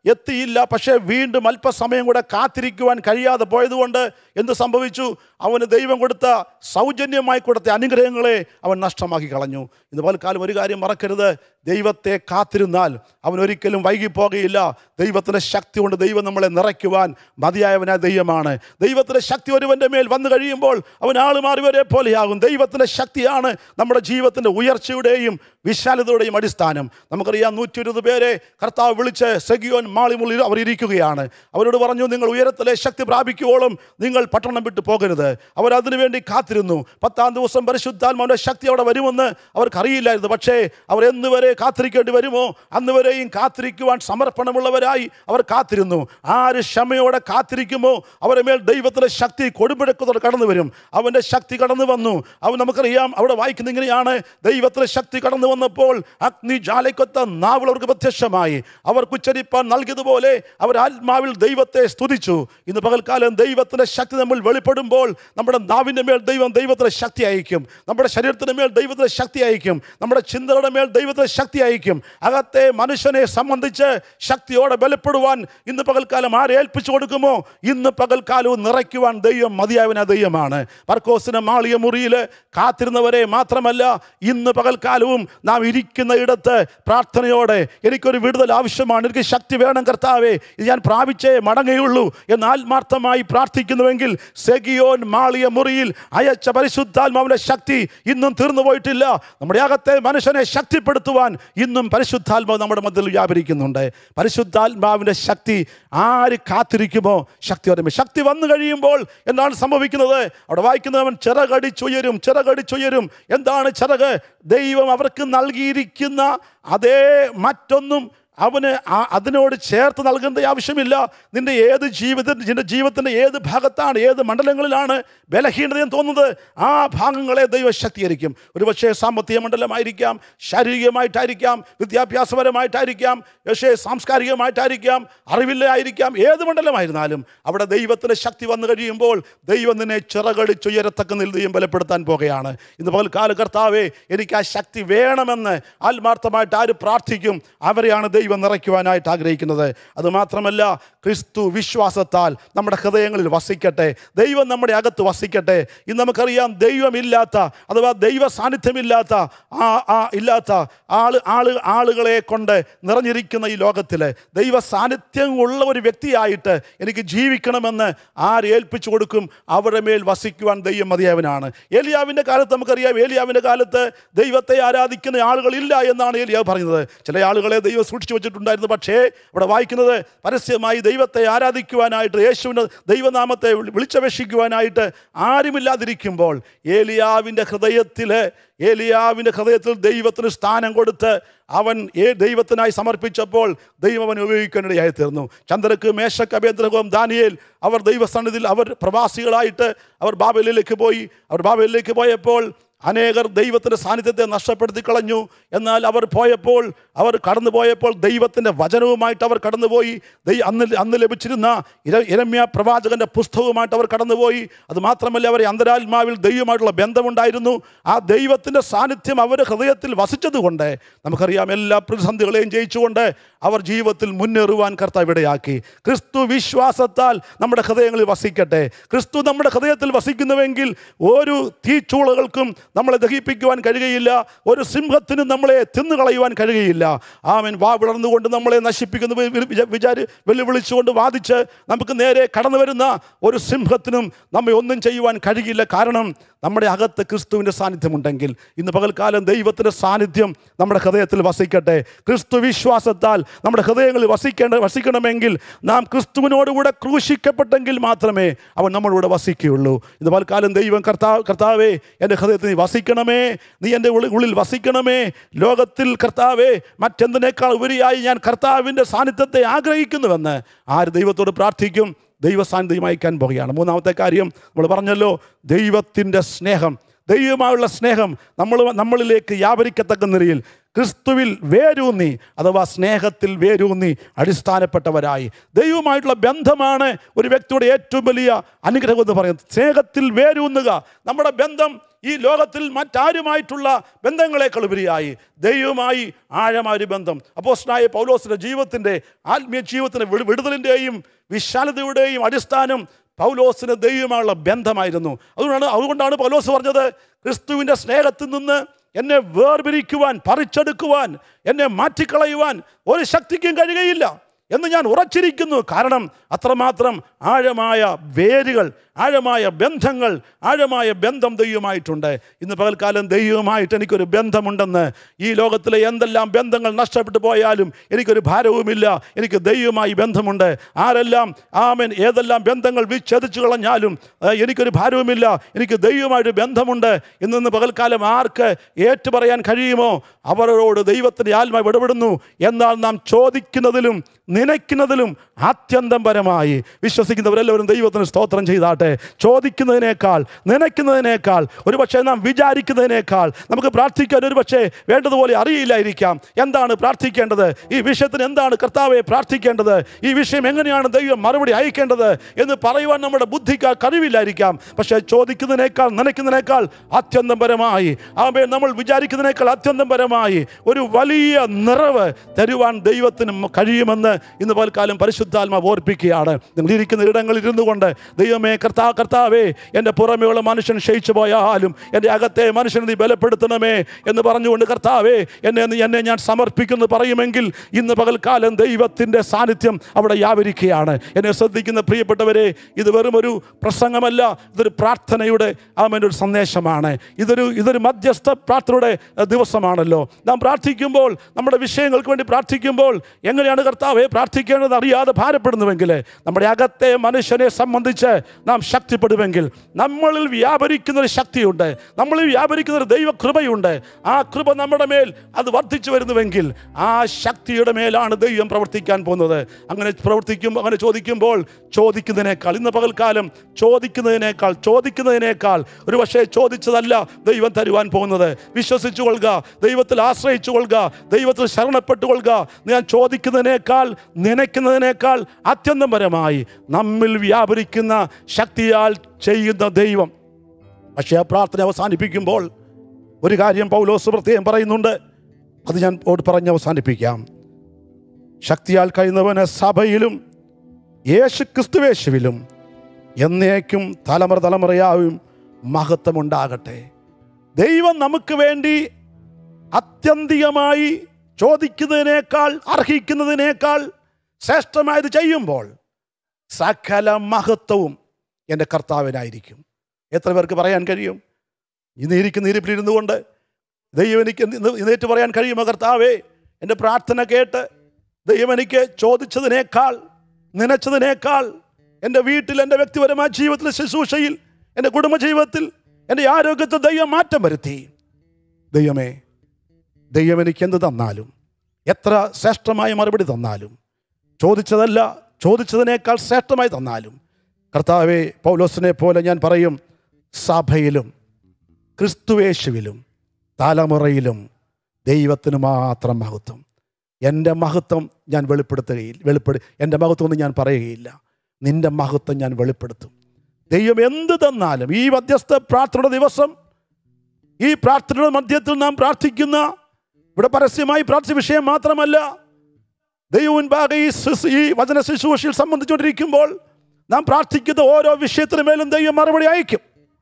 എത്തിയില്ല പക്ഷേ വീണ്ടും അല്പസമയം കൂടെ കാത്തിരിക്കുവാൻ കഴിയാതെ പോയതുകൊണ്ട് എന്ത് സംഭവിച്ചു അവന് ദൈവം കൊടുത്ത സൗജന്യമായി കൊടുത്ത അനുഗ്രഹങ്ങളെ അവൻ നഷ്ടമാക്കി കളഞ്ഞു ഇന്ന് പൽക്കാലം ഒരു കാര്യം മറക്കരുത് ദൈവത്തെ കാത്തിരുന്നാൽ അവൻ ഒരിക്കലും വൈകിപ്പോകുകയില്ല ദൈവത്തിൻ്റെ ശക്തി കൊണ്ട് ദൈവം നമ്മളെ നിറയ്ക്കുവാൻ മതിയായവനായ ദൈവമാണ് ദൈവത്തിൻ്റെ ശക്തി ഒരുവൻ്റെ മേൽ വന്നു കഴിയുമ്പോൾ അവൻ ആൾ മാറിയവരെ പോലെയാകും ദൈവത്തിൻ്റെ ശക്തിയാണ് നമ്മുടെ ജീവിതത്തിൻ്റെ ഉയർച്ചയുടെയും വിശാലതയുടെയും അടിസ്ഥാനം നമുക്കറിയാം നൂറ്റി ഇരുപത് പേരെ കർത്താവ് വിളിച്ച് സെഗിയോൻ മാളിമുള്ളിൽ അവർ ഇരിക്കുകയാണ് അവരോട് പറഞ്ഞു നിങ്ങൾ ഉയരത്തിലെ ശക്തി പ്രാപിക്കുവോളം നിങ്ങൾ പട്ടണം വിട്ടു പോകരുത് അവർ അതിനുവേണ്ടി കാത്തിരുന്നു പത്താം ദിവസം പരിശുദ്ധാത്മാവിൻ്റെ ശക്തി അവിടെ വരുമെന്ന് അവർക്കറിയില്ലായിരുന്നു പക്ഷേ അവർ എന്ന് വരെ കാത്തിരിക്കേണ്ടി വരുമോ അന്ന് വരെയും കാത്തിരിക്കുവാൻ സമർപ്പണമുള്ളവരായി അവർ കാത്തിരുന്നു ആര് ക്ഷമയോടെ കാത്തിരിക്കുമോ അവരുടെ മേൽ ദൈവത്തിൻ്റെ ശക്തി കൊടുമ്പിടക്കത്തോടെ കടന്നു വരും അവൻ്റെ ശക്തി കടന്നു വന്നു അവൻ നമുക്കറിയാം അവിടെ വായിക്കുന്ന ഇങ്ങനെയാണ് ദൈവത്തിൻ്റെ ശക്തി കടന്നു വന്നപ്പോൾ അഗ്നി ജാലയ്ക്കൊത്ത നാവുകൾ അവർക്ക് പ്രത്യക്ഷമായി അവർക്ക് ഉച്ചരിപ്പാൻ നൽകിയതുപോലെ അവർ ആത്മാവിൽ ദൈവത്തെ സ്തുതിച്ചു ഇന്ന് പകൽക്കാലം ദൈവത്തിൻ്റെ ശക്തി നമ്മൾ വെളിപ്പെടുമ്പോൾ നമ്മുടെ നാവിൻ്റെ മേൽ ദൈവം ദൈവത്തിൻ്റെ ശക്തി അയക്കും നമ്മുടെ ശരീരത്തിൻ്റെ മേൽ ദൈവത്തിൻ്റെ ശക്തി അയക്കും നമ്മുടെ ചിന്തയുടെ മേൽ ദൈവത്തിൻ്റെ ശക്തി അയക്കും അകത്തെ മനുഷ്യനെ സംബന്ധിച്ച് ശക്തിയോടെ ബലപ്പെടുവാൻ ഇന്ന് പകൽക്കാലം ആരെ ഏൽപ്പിച്ചു കൊടുക്കുമോ ഇന്ന് പകൽക്കാലവും നിറയ്ക്കുവാൻ ദൈവം മതിയായവന ദൈവമാണ് പർക്കോസിന് മാളിയ മുറിയിൽ കാത്തിരുന്നവരെ മാത്രമല്ല ഇന്ന് പകൽക്കാലവും നാം ഇരിക്കുന്ന ഇടത്ത് പ്രാർത്ഥനയോടെ എനിക്കൊരു വിടുതൽ ആവശ്യമാണ് എനിക്ക് ശക്തി വേണം കർത്താവേ ഇത് ഞാൻ പ്രാപിച്ചേ മടങ്ങുകയുള്ളൂ എന്ന് ആത്മാർത്ഥമായി പ്രാർത്ഥിക്കുന്നുവെങ്കിൽ സെഗിയോൻ മാളിയ മുറിയിൽ അയച്ച പരിശുദ്ധാത്മാവിൻ്റെ ശക്തി ഇന്നും തീർന്നു പോയിട്ടില്ല നമ്മുടെ അകത്തെ മനുഷ്യനെ ശക്തിപ്പെടുത്തുവാൻ ഇന്നും പരിശുദ്ധാത്മാവ് നമ്മുടെ മധ്യത്തിൽ വ്യാപരിക്കുന്നുണ്ട് പരിശുദ്ധാത്മാവിൻ്റെ ശക്തി ആര് കാത്തിരിക്കുമോ ശക്തി വരുമ്പോൾ ശക്തി വന്നു കഴിയുമ്പോൾ എന്താണ് സംഭവിക്കുന്നത് അവിടെ വായിക്കുന്നത് അവൻ ചിറകടിച്ചുയരും ചിറകടിച്ചുയരും എന്താണ് ചിറക് ദൈവം അവർക്ക് നൽകിയിരിക്കുന്ന അതേ മറ്റൊന്നും അവന് ആ- അതിനോട് ചേർത്ത് നൽകേണ്ട ആവശ്യമില്ല നിന്റെ ഏത് ജീവിത നിന്റെ ജീവിതത്തിൻ്റെ ഏത് ഭാഗത്താണ് ഏത് മണ്ഡലങ്ങളിലാണ് ബലഹീനതയെന്ന് തോന്നുന്നത് ആ ഭാഗങ്ങളെ ദൈവം ശക്തീകരിക്കും ഒരുപക്ഷെ സാമ്പത്തിക മണ്ഡലമായിരിക്കാം ശാരീരികമായിട്ടായിരിക്കാം വിദ്യാഭ്യാസപരമായിട്ടായിരിക്കാം പക്ഷേ സാംസ്കാരികമായിട്ടായിരിക്കാം അറിവില്ലായിരിക്കാം ഏത് മണ്ഡലമായിരുന്നാലും അവിടെ ദൈവത്തിൻ്റെ ശക്തി വന്നു കഴിയുമ്പോൾ ദൈവം നിന്നെ ചിറകടിച്ചുയരത്തക്ക നിൽ ദൈവം ബലപ്പെടുത്താൻ പോകുകയാണ് ഇന്ന് പകൽക്കാല കർത്താവേ എനിക്ക് ആ ശക്തി വേണമെന്ന് ആത്മാർത്ഥമായിട്ട് ആര് പ്രാർത്ഥിക്കും അവരെയാണ് ദൈവം നിറയ്ക്കുവാനായിട്ട് ആഗ്രഹിക്കുന്നത് അതുമാത്രമല്ല ക്രിസ്തു വിശ്വാസത്താൽ നമ്മുടെ ഹൃദയങ്ങളിൽ വസിക്കട്ടെ ദൈവം നമ്മുടെ അകത്ത് വസിക്കട്ടെ ഇന്ന് നമുക്കറിയാം ദൈവമില്ലാത്ത അഥവാ ദൈവ സാന്നിധ്യമില്ലാത്ത ആ ആ ഇല്ലാത്ത ആള് ആള് ആളുകളെ കൊണ്ട് നിറഞ്ഞിരിക്കുന്ന ഈ ലോകത്തിൽ ദൈവ സാന്നിധ്യം ഉള്ള ഒരു വ്യക്തിയായിട്ട് എനിക്ക് ജീവിക്കണമെന്ന് ആര് ഏൽപ്പിച്ചു കൊടുക്കും അവരുടെ മേൽ വസിക്കുവാൻ ദൈവം മതിയായവനാണ് ഏലിയാവിൻ്റെ കാലത്ത് നമുക്കറിയാം ഏലിയാവിൻ്റെ കാലത്ത് ദൈവത്തെ ആരാധിക്കുന്ന ആളുകളില്ല എന്നാണ് ഏലിയാവ് പറയുന്നത് ചില ആളുകളെ ദൈവം സൂക്ഷിച്ചു വെച്ചിട്ടുണ്ടായിരുന്നു പക്ഷേ ഇവിടെ വായിക്കുന്നത് പരസ്യമായി ദൈവത്തെ ആരാധിക്കുവാനായിട്ട് യേശുവിൻ്റെ ദൈവനാമത്തെ വിളി- വിളിച്ചപേക്ഷിക്കുവാനായിട്ട് ആരുമില്ലാതിരിക്കുമ്പോൾ ഏലിയാവിൻ്റെ ഹൃദയത്തിൽ ഏലിയാവിൻ്റെ ഹൃദയത്തിൽ ദൈവത്തിന് സ്ഥാനം കൊടുത്ത് അവൻ ഏ ദൈവത്തിനായി സമർപ്പിച്ചപ്പോൾ ദൈവം അവനെ ഉപയോഗിക്കാനിടയായി തീർന്നു ചന്ദ്രക്ക് മേശക്ക് അഭേന്ദ്രകവും ദാനിയേൽ അവർ ദൈവസന്നിധിയിൽ അവർ പ്രവാസികളായിട്ട് അവർ ബാബലിലേക്ക് പോയി അവർ ബാബലിലേക്ക് പോയപ്പോൾ അനേകർ ദൈവത്തിൻ്റെ സാന്നിധ്യത്തെ നഷ്ടപ്പെടുത്തി കളഞ്ഞു എന്നാൽ അവർ പോയപ്പോൾ അവർ കടന്നു പോയപ്പോൾ ദൈവത്തിൻ്റെ വചനവുമായിട്ട് അവർ കടന്നുപോയി ദൈ അന്ന് അന്ന് ലഭിച്ചിരുന്ന ഇര ഇരമ്യ പ്രവാചകൻ്റെ പുസ്തകവുമായിട്ട് അവർ കടന്നുപോയി അത് മാത്രമല്ല അവരെ അന്തരാത്മാവിൽ ദൈവമായിട്ടുള്ള ബന്ധമുണ്ടായിരുന്നു ആ ദൈവത്തിൻ്റെ സാന്നിധ്യം അവരുടെ ഹൃദയത്തിൽ വസിച്ചതുകൊണ്ട് നമുക്കറിയാം എല്ലാ പ്രതിസന്ധികളെയും ജയിച്ചുകൊണ്ട് അവർ ജീവിതത്തിൽ മുന്നേറുവാൻ കർത്താവ് ഇടയാക്കി ക്രിസ്തു വിശ്വാസത്താൽ നമ്മുടെ ഹൃദയങ്ങളിൽ വസിക്കട്ടെ ക്രിസ്തു നമ്മുടെ ഹൃദയത്തിൽ വസിക്കുന്നുവെങ്കിൽ ഒരു തീച്ചൂളകൾക്കും നമ്മളെ ദഹിപ്പിക്കുവാൻ കഴിയുകയില്ല ഒരു സിംഹത്തിനും നമ്മളെ തിന്നുകളയുവാൻ കഴിയുകയില്ല ആമൻ വാ വിളർന്നുകൊണ്ട് നമ്മളെ നശിപ്പിക്കുന്ന വി- വി- വിചാ- വിചാരി വെല്ലുവിളിച്ചുകൊണ്ട് വാദിച്ച് നമുക്ക് നേരെ കടന്നു വരുന്ന ഒരു സിംഹത്തിനും നമ്മെ ഒന്നും ചെയ്യുവാൻ കഴിയില്ല കാരണം നമ്മുടെ അകത്ത് ക്രിസ്തുവിൻ്റെ സാന്നിധ്യമുണ്ടെങ്കിൽ ഇന്ന് പകൽക്കാലം ദൈവത്തിൻ്റെ സാന്നിധ്യം നമ്മുടെ ഹൃദയത്തിൽ വസിക്കട്ടെ ക്രിസ്തു വിശ്വാസത്താൽ നമ്മുടെ ഹൃദയങ്ങളിൽ വസിക്കേണ്ട വസിക്കണമെങ്കിൽ നാം ക്രിസ്തുവിനോടുകൂടെ ക്രൂശിക്കപ്പെട്ടെങ്കിൽ മാത്രമേ അവൻ നമ്മളോട് വസിക്കുകയുള്ളൂ ഇന്ന് പൽക്കാലം ദൈവം കർത്താവ് കർത്താവേ എൻ്റെ ഹൃദയത്തിൽ നീ വസിക്കണമേ നീ എൻ്റെ ഉള്ളിൽ ഉള്ളിൽ വസിക്കണമേ ലോകത്തിൽ കർത്താവേ മറ്റെന്തിനേക്കാൾ ഉപരിയായി ഞാൻ കർത്താവിൻ്റെ സാന്നിധ്യത്തെ ആഗ്രഹിക്കുന്നുവെന്ന് ആര് ദൈവത്തോട് പ്രാർത്ഥിക്കും ദൈവ സാന്നിധ്യം അയക്കാൻ പോകുകയാണ് മൂന്നാമത്തെ കാര്യം നമ്മൾ പറഞ്ഞല്ലോ ദൈവത്തിൻ്റെ സ്നേഹം ദൈവമായുള്ള സ്നേഹം നമ്മൾ നമ്മളിലേക്ക് വ്യാപരിക്കത്തക്ക നിലയിൽ ക്രിസ്തുവിൽ വേരൂന്നി അഥവാ സ്നേഹത്തിൽ വേരൂന്നി അടിസ്ഥാനപ്പെട്ടവരായി ദൈവമായിട്ടുള്ള ബന്ധമാണ് ഒരു വ്യക്തിയുടെ ഏറ്റവും വലിയ അനുഗ്രഹം എന്ന് പറയുന്നത് സ്നേഹത്തിൽ വേരൂന്നുക നമ്മുടെ ബന്ധം ഈ ലോകത്തിൽ മറ്റാരുമായിട്ടുള്ള ബന്ധങ്ങളെക്കാൾ ഉപരിയായി ദൈവവുമായി ആഴമായ ഒരു ബന്ധം അപ്പോസ്നായ പൗലോസിൻ്റെ ജീവിതത്തിൻ്റെ ആത്മീയ ജീവിതത്തിൻ്റെ വിടു വിടുതലിൻ്റെയും വിശാലതയുടെയും അടിസ്ഥാനം പൗലോസിന് ദൈവമായുള്ള ബന്ധമായിരുന്നു അതുകൊണ്ടാണ് അതുകൊണ്ടാണ് പൗലോസ് പറഞ്ഞത് ക്രിസ്തുവിൻ്റെ സ്നേഹത്തിൽ നിന്ന് എന്നെ വേർപിരിക്കുവാൻ പറിച്ചെടുക്കുവാൻ എന്നെ മാറ്റിക്കളയുവാൻ ഒരു ശക്തിക്കും കഴിയുകയില്ല എന്ന് ഞാൻ ഉറച്ചിരിക്കുന്നു കാരണം അത്രമാത്രം ആഴമായ വേരുകൾ ആഴമായ ബന്ധങ്ങൾ ആഴമായ ബന്ധം ദൈവമായിട്ടുണ്ട് ഇന്ന് പകൽക്കാലം ദൈവമായിട്ട് എനിക്കൊരു ബന്ധമുണ്ടെന്ന് ഈ ലോകത്തിലെ എന്തെല്ലാം ബന്ധങ്ങൾ നഷ്ടപ്പെട്ടു പോയാലും എനിക്കൊരു ഭാരവുമില്ല എനിക്ക് ദൈവമായി ബന്ധമുണ്ട് ആരെല്ലാം ആമൻ ഏതെല്ലാം ബന്ധങ്ങൾ വിച്ഛേദിച്ചു കളഞ്ഞാലും ആ, എനിക്കൊരു ഭാരവുമില്ല എനിക്ക് ദൈവമായിട്ട് ബന്ധമുണ്ട് ഇന്ന് പകൽക്കാലം ആർക്ക് ഏറ്റുപറയാൻ കഴിയുമോ അവരോട് ദൈവത്തിൻ്റെ ആത്മാവ് ഇടപെടുന്നു എന്നാൽ നാം ചോദിക്കുന്നതിലും നനയ്ക്കുന്നതിലും ആത്യന്തം പരമായി വിശ്വസിക്കുന്നവരെല്ലാവരും ദൈവത്തിന് സ്തോത്രം ചെയ്താട്ടെ ചോദിക്കുന്നതിനേക്കാൾ നനയ്ക്കുന്നതിനേക്കാൾ ഒരുപക്ഷെ നാം വിചാരിക്കുന്നതിനേക്കാൾ നമുക്ക് പ്രാർത്ഥിക്കാൻ ഒരുപക്ഷെ വേണ്ടതുപോലെ അറിയില്ലായിരിക്കാം എന്താണ് പ്രാർത്ഥിക്കേണ്ടത് ഈ വിഷയത്തിന് എന്താണ് കർത്താവെ പ്രാർത്ഥിക്കേണ്ടത് ഈ വിഷയം എങ്ങനെയാണ് ദൈവം മറുപടി അയക്കേണ്ടത് എന്ന് പറയുവാൻ നമ്മുടെ ബുദ്ധിക്ക് കഴിവില്ലായിരിക്കാം പക്ഷേ ചോദിക്കുന്നതിനേക്കാൾ നനയ്ക്കുന്നതിനേക്കാൾ അത്യന്തം പരമായി ആമേ നമ്മൾ വിചാരിക്കുന്നതിനേക്കാൾ അത്യന്തം പരമായി ഒരു വലിയ നിറവ് തരുവാൻ ദൈവത്തിന് കഴിയുമെന്ന് ഇന്ന് പൽക്കാലം പരിശുദ്ധാത്മ ഓർപ്പിക്കുകയാണ് നിങ്ങൾ ഇരിക്കുന്ന ഇടങ്ങളിൽ ഇരുന്നു കൊണ്ട് ദൈവമേ കർത്താ കർത്താവേ എൻ്റെ പുറമെയുള്ള മനുഷ്യൻ ക്ഷയിച്ചു പോയാലും എൻ്റെ അകത്തെ മനുഷ്യനെ നീ ബലപ്പെടുത്തണമേ എന്ന് പറഞ്ഞുകൊണ്ട് കർത്താവേ എന്നെ നീ- എന്നെ ഞാൻ സമർപ്പിക്കുന്നു പറയുമെങ്കിൽ ഇന്ന് പകൽക്കാലം ദൈവത്തിൻ്റെ സാന്നിധ്യം അവിടെ വ്യാപരിക്കുകയാണ് എന്നെ ശ്രദ്ധിക്കുന്ന പ്രിയപ്പെട്ടവരെ ഇത് വെറും ഒരു പ്രസംഗമല്ല ഇതൊരു പ്രാർത്ഥനയുടെ ആമൻ്റെ ഒരു സന്ദേശമാണ് ഇതൊരു ഇതൊരു മധ്യസ്ഥ പ്രാർത്ഥനയുടെ അഹ്, ദിവസമാണല്ലോ നാം പ്രാർത്ഥിക്കുമ്പോൾ നമ്മുടെ വിഷയങ്ങൾക്ക് വേണ്ടി പ്രാർത്ഥിക്കുമ്പോൾ എങ്ങനെയാണ് കർത്താവെ പ്രാർത്ഥിക്കേണ്ടത് അറിയാതെ ഭാരപ്പെടുന്നുവെങ്കിൽ നമ്മുടെ അകത്തെ മനുഷ്യനെ സംബന്ധിച്ച് നാം ശക്തിപ്പെടുമെങ്കിൽ നമ്മളിൽ വ്യാപരിക്കുന്ന ഒരു ശക്തിയുണ്ട് നമ്മളിൽ വ്യാപരിക്കുന്ന ഒരു ദൈവകൃപയുണ്ട് ആ കൃപ നമ്മുടെ മേൽ അത് വർദ്ധിച്ചു വരുന്നുവെങ്കിൽ ആ ശക്തിയുടെ മേലാണ് ദൈവം പ്രവർത്തിക്കാൻ പോകുന്നത് അങ്ങനെ പ്രവർത്തിക്കും അങ്ങനെ ചോദിക്കുമ്പോൾ ചോദിക്കുന്നതിനേക്കാൾ ഇന്ന് പകൽക്കാലം ചോദിക്കുന്നതിനേക്കാൾ ചോദിക്കുന്നതിനേക്കാൾ ഒരു പക്ഷേ ചോദിച്ചതല്ല ദൈവം തരുവാൻ പോകുന്നത് വിശ്വസിച്ചു കൊള്ളുക ദൈവത്തിൽ ആശ്രയിച്ചു കൊള്ളുക ദൈവത്തിൽ ശരണപ്പെട്ടുകൊള്ളുക ഞാൻ ചോദിക്കുന്നതിനേക്കാൾ നനയ്ക്കുന്നതിനേക്കാൾ അത്യന്തം പരമായി നമ്മിൽ വ്യാപരിക്കുന്ന ശക്തിയാൽ ചെയ്യുന്ന ദൈവം പക്ഷേ ആ പ്രാർത്ഥന അവസാനിപ്പിക്കുമ്പോൾ ഒരു കാര്യം പൗലോസ് പ്രത്യേകം പറയുന്നുണ്ട് അത് ഞാൻ ഓട് പറഞ്ഞ് അവസാനിപ്പിക്കാം ശക്തിയാൽ കഴിയുന്നവന് സഭയിലും യേശു ക്രിസ്തുവേശുവിലും എന്നേക്കും തലമുറ തലമുറയാവും മഹത്വമുണ്ടാകട്ടെ ദൈവം നമുക്ക് വേണ്ടി അത്യന്തികമായി ചോദിക്കുന്നതിനേക്കാൾ അർഹിക്കുന്നതിനേക്കാൾ ശ്രേഷ്ഠമായത് ചെയ്യുമ്പോൾ സകല മഹത്വവും എൻ്റെ കർത്താവിനായിരിക്കും എത്ര പേർക്ക് പറയാൻ കഴിയും ഇന്ന് ഇരിക്കുന്ന ഇരിപ്പിലിരുന്നു കൊണ്ട് ദൈവം എനിക്ക് ഇന്ന് ഇന്നേറ്റ് പറയാൻ കഴിയുമോ കർത്താവേ എൻ്റെ പ്രാർത്ഥന കേട്ട് ദൈവം എനിക്ക് ചോദിച്ചതിനേക്കാൾ നനച്ചതിനേക്കാൾ എൻ്റെ വീട്ടിൽ എൻ്റെ വ്യക്തിപരമായ ജീവിതത്തിലെ ശുശ്രൂഷയിൽ എൻ്റെ കുടുംബജീവിതത്തിൽ എൻ്റെ ആരോഗ്യത്തിൽ ദൈവം മാറ്റം വരുത്തി ദൈവമേ ദൈവം എനിക്ക് എന്ത് തന്നാലും എത്ര ശ്രേഷ്ഠമായ മറുപടി തന്നാലും ചോദിച്ചതല്ല ചോദിച്ചതിനേക്കാൾ ശ്രേഷ്ഠമായി തന്നാലും കർത്താവെ പൗലോസിനെ പോലെ ഞാൻ പറയും സഭയിലും ക്രിസ്തുവേശുവിലും തലമുറയിലും ദൈവത്തിന് മാത്രം മഹത്വം എൻ്റെ മഹത്വം ഞാൻ വെളിപ്പെടുത്തുകയില്ല വെളിപ്പെടു എൻ്റെ മഹത്വം ഒന്നും ഞാൻ പറയുകയില്ല നിന്റെ മഹത്വം ഞാൻ വെളിപ്പെടുത്തും ദൈവം എന്ത് തന്നാലും ഈ മധ്യസ്ഥ പ്രാർത്ഥനയുടെ ദിവസം ഈ പ്രാർത്ഥനയുടെ മധ്യത്തിൽ നാം പ്രാർത്ഥിക്കുന്ന ഇവിടെ പരസ്യമായി പ്രാർത്ഥിച്ച വിഷയം മാത്രമല്ല ദൈവം മുൻപാകെ ഈ ശുശ്രൂ- ഈ വചന ശുശ്രൂഷയിൽ സംബന്ധിച്ചുകൊണ്ടിരിക്കുമ്പോൾ നാം പ്രാർത്ഥിക്കുന്ന ഓരോ വിഷയത്തിനു മേലും ദൈവം മറുപടി അയക്കും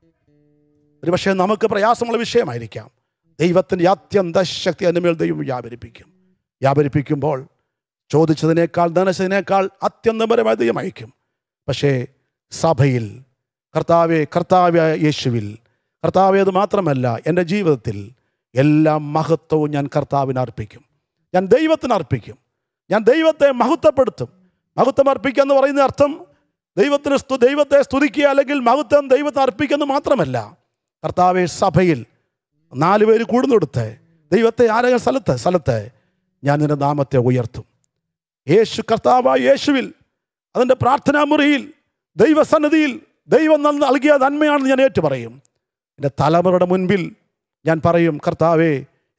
ഒരു പക്ഷേ നമുക്ക് പ്രയാസമുള്ള വിഷയമായിരിക്കാം ദൈവത്തിൻ്റെ അത്യന്ത ശക്തി അതിൻ്റെ മേൽ ദൈവം വ്യാപരിപ്പിക്കും വ്യാപരിപ്പിക്കുമ്പോൾ ചോദിച്ചതിനേക്കാൾ ധനച്ചതിനേക്കാൾ അത്യന്തപരമായ ദൈവം അയക്കും പക്ഷേ സഭയിൽ കർത്താവെ കർത്താവ്യ യേശുവിൽ കർത്താവെ അത് മാത്രമല്ല എൻ്റെ ജീവിതത്തിൽ എല്ലാ മഹത്വവും ഞാൻ കർത്താവിന് അർപ്പിക്കും ഞാൻ ദൈവത്തിന് അർപ്പിക്കും ഞാൻ ദൈവത്തെ മഹത്വപ്പെടുത്തും മഹത്വം അർപ്പിക്കുക എന്ന് പറയുന്ന അർത്ഥം ദൈവത്തിന് സ്തു ദൈവത്തെ സ്തുതിക്കുക അല്ലെങ്കിൽ മഹത്വം ദൈവത്തിന് അർപ്പിക്കുക എന്ന് മാത്രമല്ല കർത്താവെ സഭയിൽ നാല് പേര് കൂടുന്നിടത്ത് ദൈവത്തെ ആരായ സ്ഥലത്ത് സ്ഥലത്ത് ഞാൻ നിന്റെ നാമത്തെ ഉയർത്തും യേശു കർത്താവായ യേശുവിൽ അതിൻ്റെ പ്രാർത്ഥനാ മുറിയിൽ ദൈവസന്നിധിയിൽ ദൈവം നൽ- നൽകിയ നന്മയാണെന്ന് ഞാൻ ഏറ്റു പറയും എൻ്റെ തലമുറയുടെ മുൻപിൽ ഞാൻ പറയും കർത്താവേ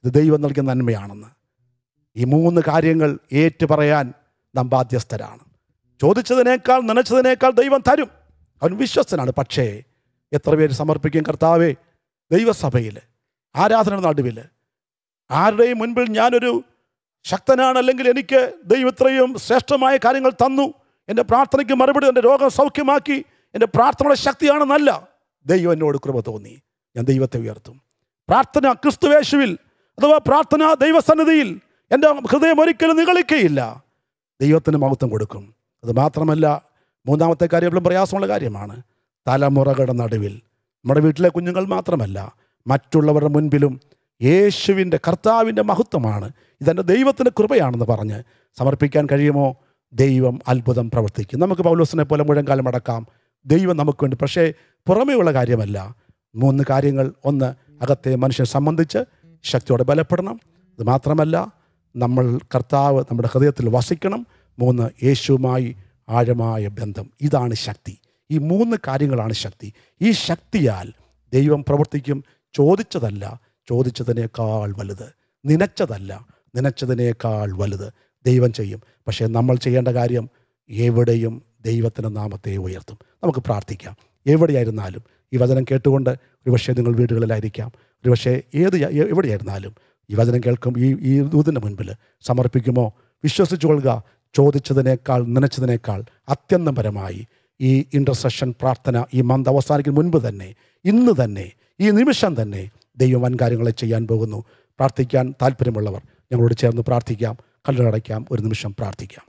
ഇത് ദൈവം നൽകിയ നന്മയാണെന്ന് ഈ മൂന്ന് കാര്യങ്ങൾ ഏറ്റു പറയാൻ നാം ബാധ്യസ്ഥരാണ് ചോദിച്ചതിനേക്കാൾ നനച്ചതിനേക്കാൾ ദൈവം തരും അവൻ വിശ്വസ്തനാണ് പക്ഷേ എത്ര പേര് സമർപ്പിക്കും കർത്താവേ ദൈവസഭയിൽ ആരാധന നടുവിൽ ആരുടെയും മുൻപിൽ ഞാനൊരു ശക്തനാണ് അല്ലെങ്കിൽ എനിക്ക് ദൈവം ഇത്രയും ശ്രേഷ്ഠമായ കാര്യങ്ങൾ തന്നു എൻ്റെ പ്രാർത്ഥനയ്ക്ക് മറുപടി എൻ്റെ രോഗം സൗഖ്യമാക്കി എൻ്റെ പ്രാർത്ഥനയുടെ ശക്തിയാണെന്നല്ല ദൈവം എന്നോട് കൃപ തോന്നി ഞാൻ ദൈവത്തെ ഉയർത്തും പ്രാർത്ഥന ക്രിസ്തുവേശുവിൽ അഥവാ പ്രാർത്ഥന ദൈവസന്നിധിയിൽ എൻ്റെ ഹൃദയം ഒരിക്കലും നിഗളിക്കയില്ല ദൈവത്തിന് മഹത്വം കൊടുക്കും അത് മാത്രമല്ല മൂന്നാമത്തെ കാര്യം എപ്പോഴും പ്രയാസമുള്ള കാര്യമാണ് തലമുറകളുടെ നടുവിൽ നമ്മുടെ വീട്ടിലെ കുഞ്ഞുങ്ങൾ മാത്രമല്ല മറ്റുള്ളവരുടെ മുൻപിലും യേശുവിൻ്റെ കർത്താവിൻ്റെ മഹത്വമാണ് ഇതെൻ്റെ ദൈവത്തിൻ്റെ കൃപയാണെന്ന് പറഞ്ഞ് സമർപ്പിക്കാൻ കഴിയുമോ ദൈവം അത്ഭുതം പ്രവർത്തിക്കും നമുക്ക് പൗലോസിനെ പോലെ മുഴങ്കാലം അടക്കാം ദൈവം നമുക്ക് വേണ്ടി പക്ഷേ പുറമേയുള്ള കാര്യമല്ല മൂന്ന് കാര്യങ്ങൾ ഒന്ന് അകത്തെ മനുഷ്യനെ സംബന്ധിച്ച് ശക്തിയോടെ ബലപ്പെടണം അത് മാത്രമല്ല നമ്മൾ കർത്താവ് നമ്മുടെ ഹൃദയത്തിൽ വസിക്കണം മൂന്ന് യേശുവുമായി ആഴമായ ബന്ധം ഇതാണ് ശക്തി ഈ മൂന്ന് കാര്യങ്ങളാണ് ശക്തി ഈ ശക്തിയാൽ ദൈവം പ്രവർത്തിക്കും ചോദിച്ചതല്ല ചോദിച്ചതിനേക്കാൾ വലുത് നനച്ചതല്ല നനച്ചതിനേക്കാൾ വലുത് ദൈവം ചെയ്യും പക്ഷേ നമ്മൾ ചെയ്യേണ്ട കാര്യം എവിടെയും ദൈവത്തിൻ്റെ നാമത്തെ ഉയർത്തും നമുക്ക് പ്രാർത്ഥിക്കാം എവിടെയായിരുന്നാലും ഈ വചനം കേട്ടുകൊണ്ട് ഒരുപക്ഷെ നിങ്ങൾ വീടുകളിലായിരിക്കാം ഒരുപക്ഷെ ഏത് യ- എവിടെയായിരുന്നാലും ഈ വചനം കേൾക്കും ഈ ഈ ദൂതിൻ്റെ മുൻപിൽ സമർപ്പിക്കുമോ വിശ്വസിച്ചു കൊള്ളുക ചോദിച്ചതിനേക്കാൾ നനച്ചതിനേക്കാൾ അത്യന്തം പരമായി ഈ ഇൻ്റർസെഷൻ പ്രാർത്ഥന ഈ മന്ത് അവസാനിക്കുന്ന മുൻപ് തന്നെ ഇന്ന് തന്നെ ഈ നിമിഷം തന്നെ ദൈവം വൻകാര്യങ്ങളെ ചെയ്യാൻ പോകുന്നു പ്രാർത്ഥിക്കാൻ താല്പര്യമുള്ളവർ ഞങ്ങളോട് ചേർന്ന് പ്രാർത്ഥിക്കാം കല്ലടയ്ക്കാം ഒരു നിമിഷം പ്രാർത്ഥിക്കാം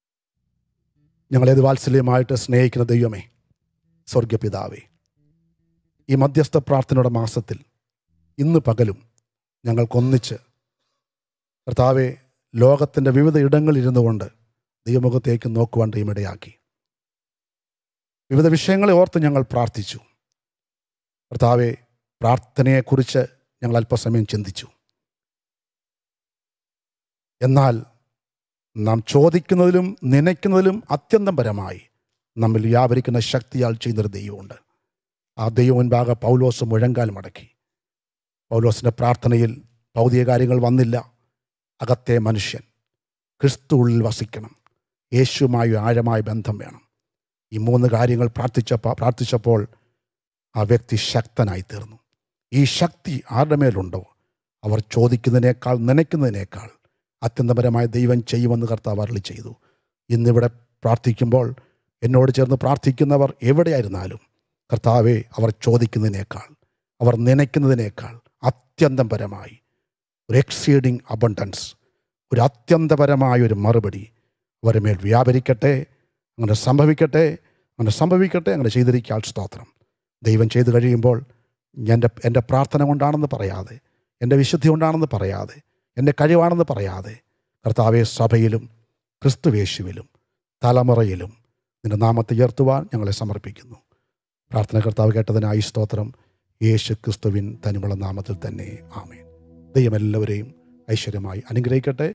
ഞങ്ങളേത് വാത്സല്യമായിട്ട് സ്നേഹിക്കുന്ന ദൈവമേ സ്വർഗപിതാവേ ഈ മധ്യസ്ഥ പ്രാർത്ഥനയുടെ മാസത്തിൽ ഇന്ന് പകലും ഞങ്ങൾക്കൊന്നിച്ച് കർത്താവെ ലോകത്തിൻ്റെ വിവിധ ഇടങ്ങളിൽ ഇരുന്നു കൊണ്ട് ദൈവമുഖത്തേക്ക് നോക്കുവാൻ ദൈവമിടയാക്കി വിവിധ വിഷയങ്ങളെ ഓർത്ത് ഞങ്ങൾ പ്രാർത്ഥിച്ചു കർത്താവെ പ്രാർത്ഥനയെക്കുറിച്ച് ഞങ്ങൾ അല്പസമയം ചിന്തിച്ചു എന്നാൽ നാം ചോദിക്കുന്നതിലും നനയ്ക്കുന്നതിലും അത്യന്തം പരമായി നമ്മിൽ വ്യാപരിക്കുന്ന ശക്തിയാൽ ചെയ്യുന്നൊരു ദൈവമുണ്ട് ആ ദൈവം മുൻപാകെ പൗലോസ് മുഴങ്കാൽ മടക്കി പൗലോസിൻ്റെ പ്രാർത്ഥനയിൽ ഭൗതിക കാര്യങ്ങൾ വന്നില്ല അകത്തെ മനുഷ്യൻ ക്രിസ്തു ഉള്ളിൽ വസിക്കണം യേശുവുമായി ആഴമായ ബന്ധം വേണം ഈ മൂന്ന് കാര്യങ്ങൾ പ്രാർത്ഥിച്ചപ്പോൾ പ്രാർത്ഥിച്ചപ്പോൾ ആ വ്യക്തി ശക്തനായി തീർന്നു ഈ ശക്തി ആരുടെ മേലുണ്ടോ അവർ ചോദിക്കുന്നതിനേക്കാൾ നനയ്ക്കുന്നതിനേക്കാൾ അത്യന്തപരമായ ദൈവം ചെയ്യുമെന്ന് കർത്താവ് അരളി ചെയ്തു ഇന്നിവിടെ പ്രാർത്ഥിക്കുമ്പോൾ എന്നോട് ചേർന്ന് പ്രാർത്ഥിക്കുന്നവർ എവിടെയായിരുന്നാലും കർത്താവെ അവർ ചോദിക്കുന്നതിനേക്കാൾ അവർ നനയ്ക്കുന്നതിനേക്കാൾ അത്യന്തം പരമായി ഒരു എക്സീഡിങ് അബണ്ടൻസ് ഒരു അത്യന്തപരമായ ഒരു മറുപടി അവരുടെ മേൽ വ്യാപരിക്കട്ടെ അങ്ങനെ സംഭവിക്കട്ടെ അങ്ങനെ സംഭവിക്കട്ടെ അങ്ങനെ ചെയ്തിരിക്കാൻ സ്തോത്രം ദൈവം ചെയ്തു കഴിയുമ്പോൾ എൻ്റെ എൻ്റെ പ്രാർത്ഥന കൊണ്ടാണെന്ന് പറയാതെ എൻ്റെ വിശുദ്ധി കൊണ്ടാണെന്ന് പറയാതെ എൻ്റെ കഴിവാണെന്ന് പറയാതെ കർത്താവെ സഭയിലും ക്രിസ്തുവേശുവിലും തലമുറയിലും നിന്റെ നാമത്തെ ഉയർത്തുവാൻ ഞങ്ങളെ സമർപ്പിക്കുന്നു പ്രാർത്ഥന കർത്താവ് കേട്ടതിനായി സ്തോത്രം യേശു ക്രിസ്തുവിൻ തനിമുള്ള നാമത്തിൽ തന്നെ ആമേൻ ദൈവം എല്ലാവരെയും ഐശ്വര്യമായി അനുഗ്രഹിക്കട്ടെ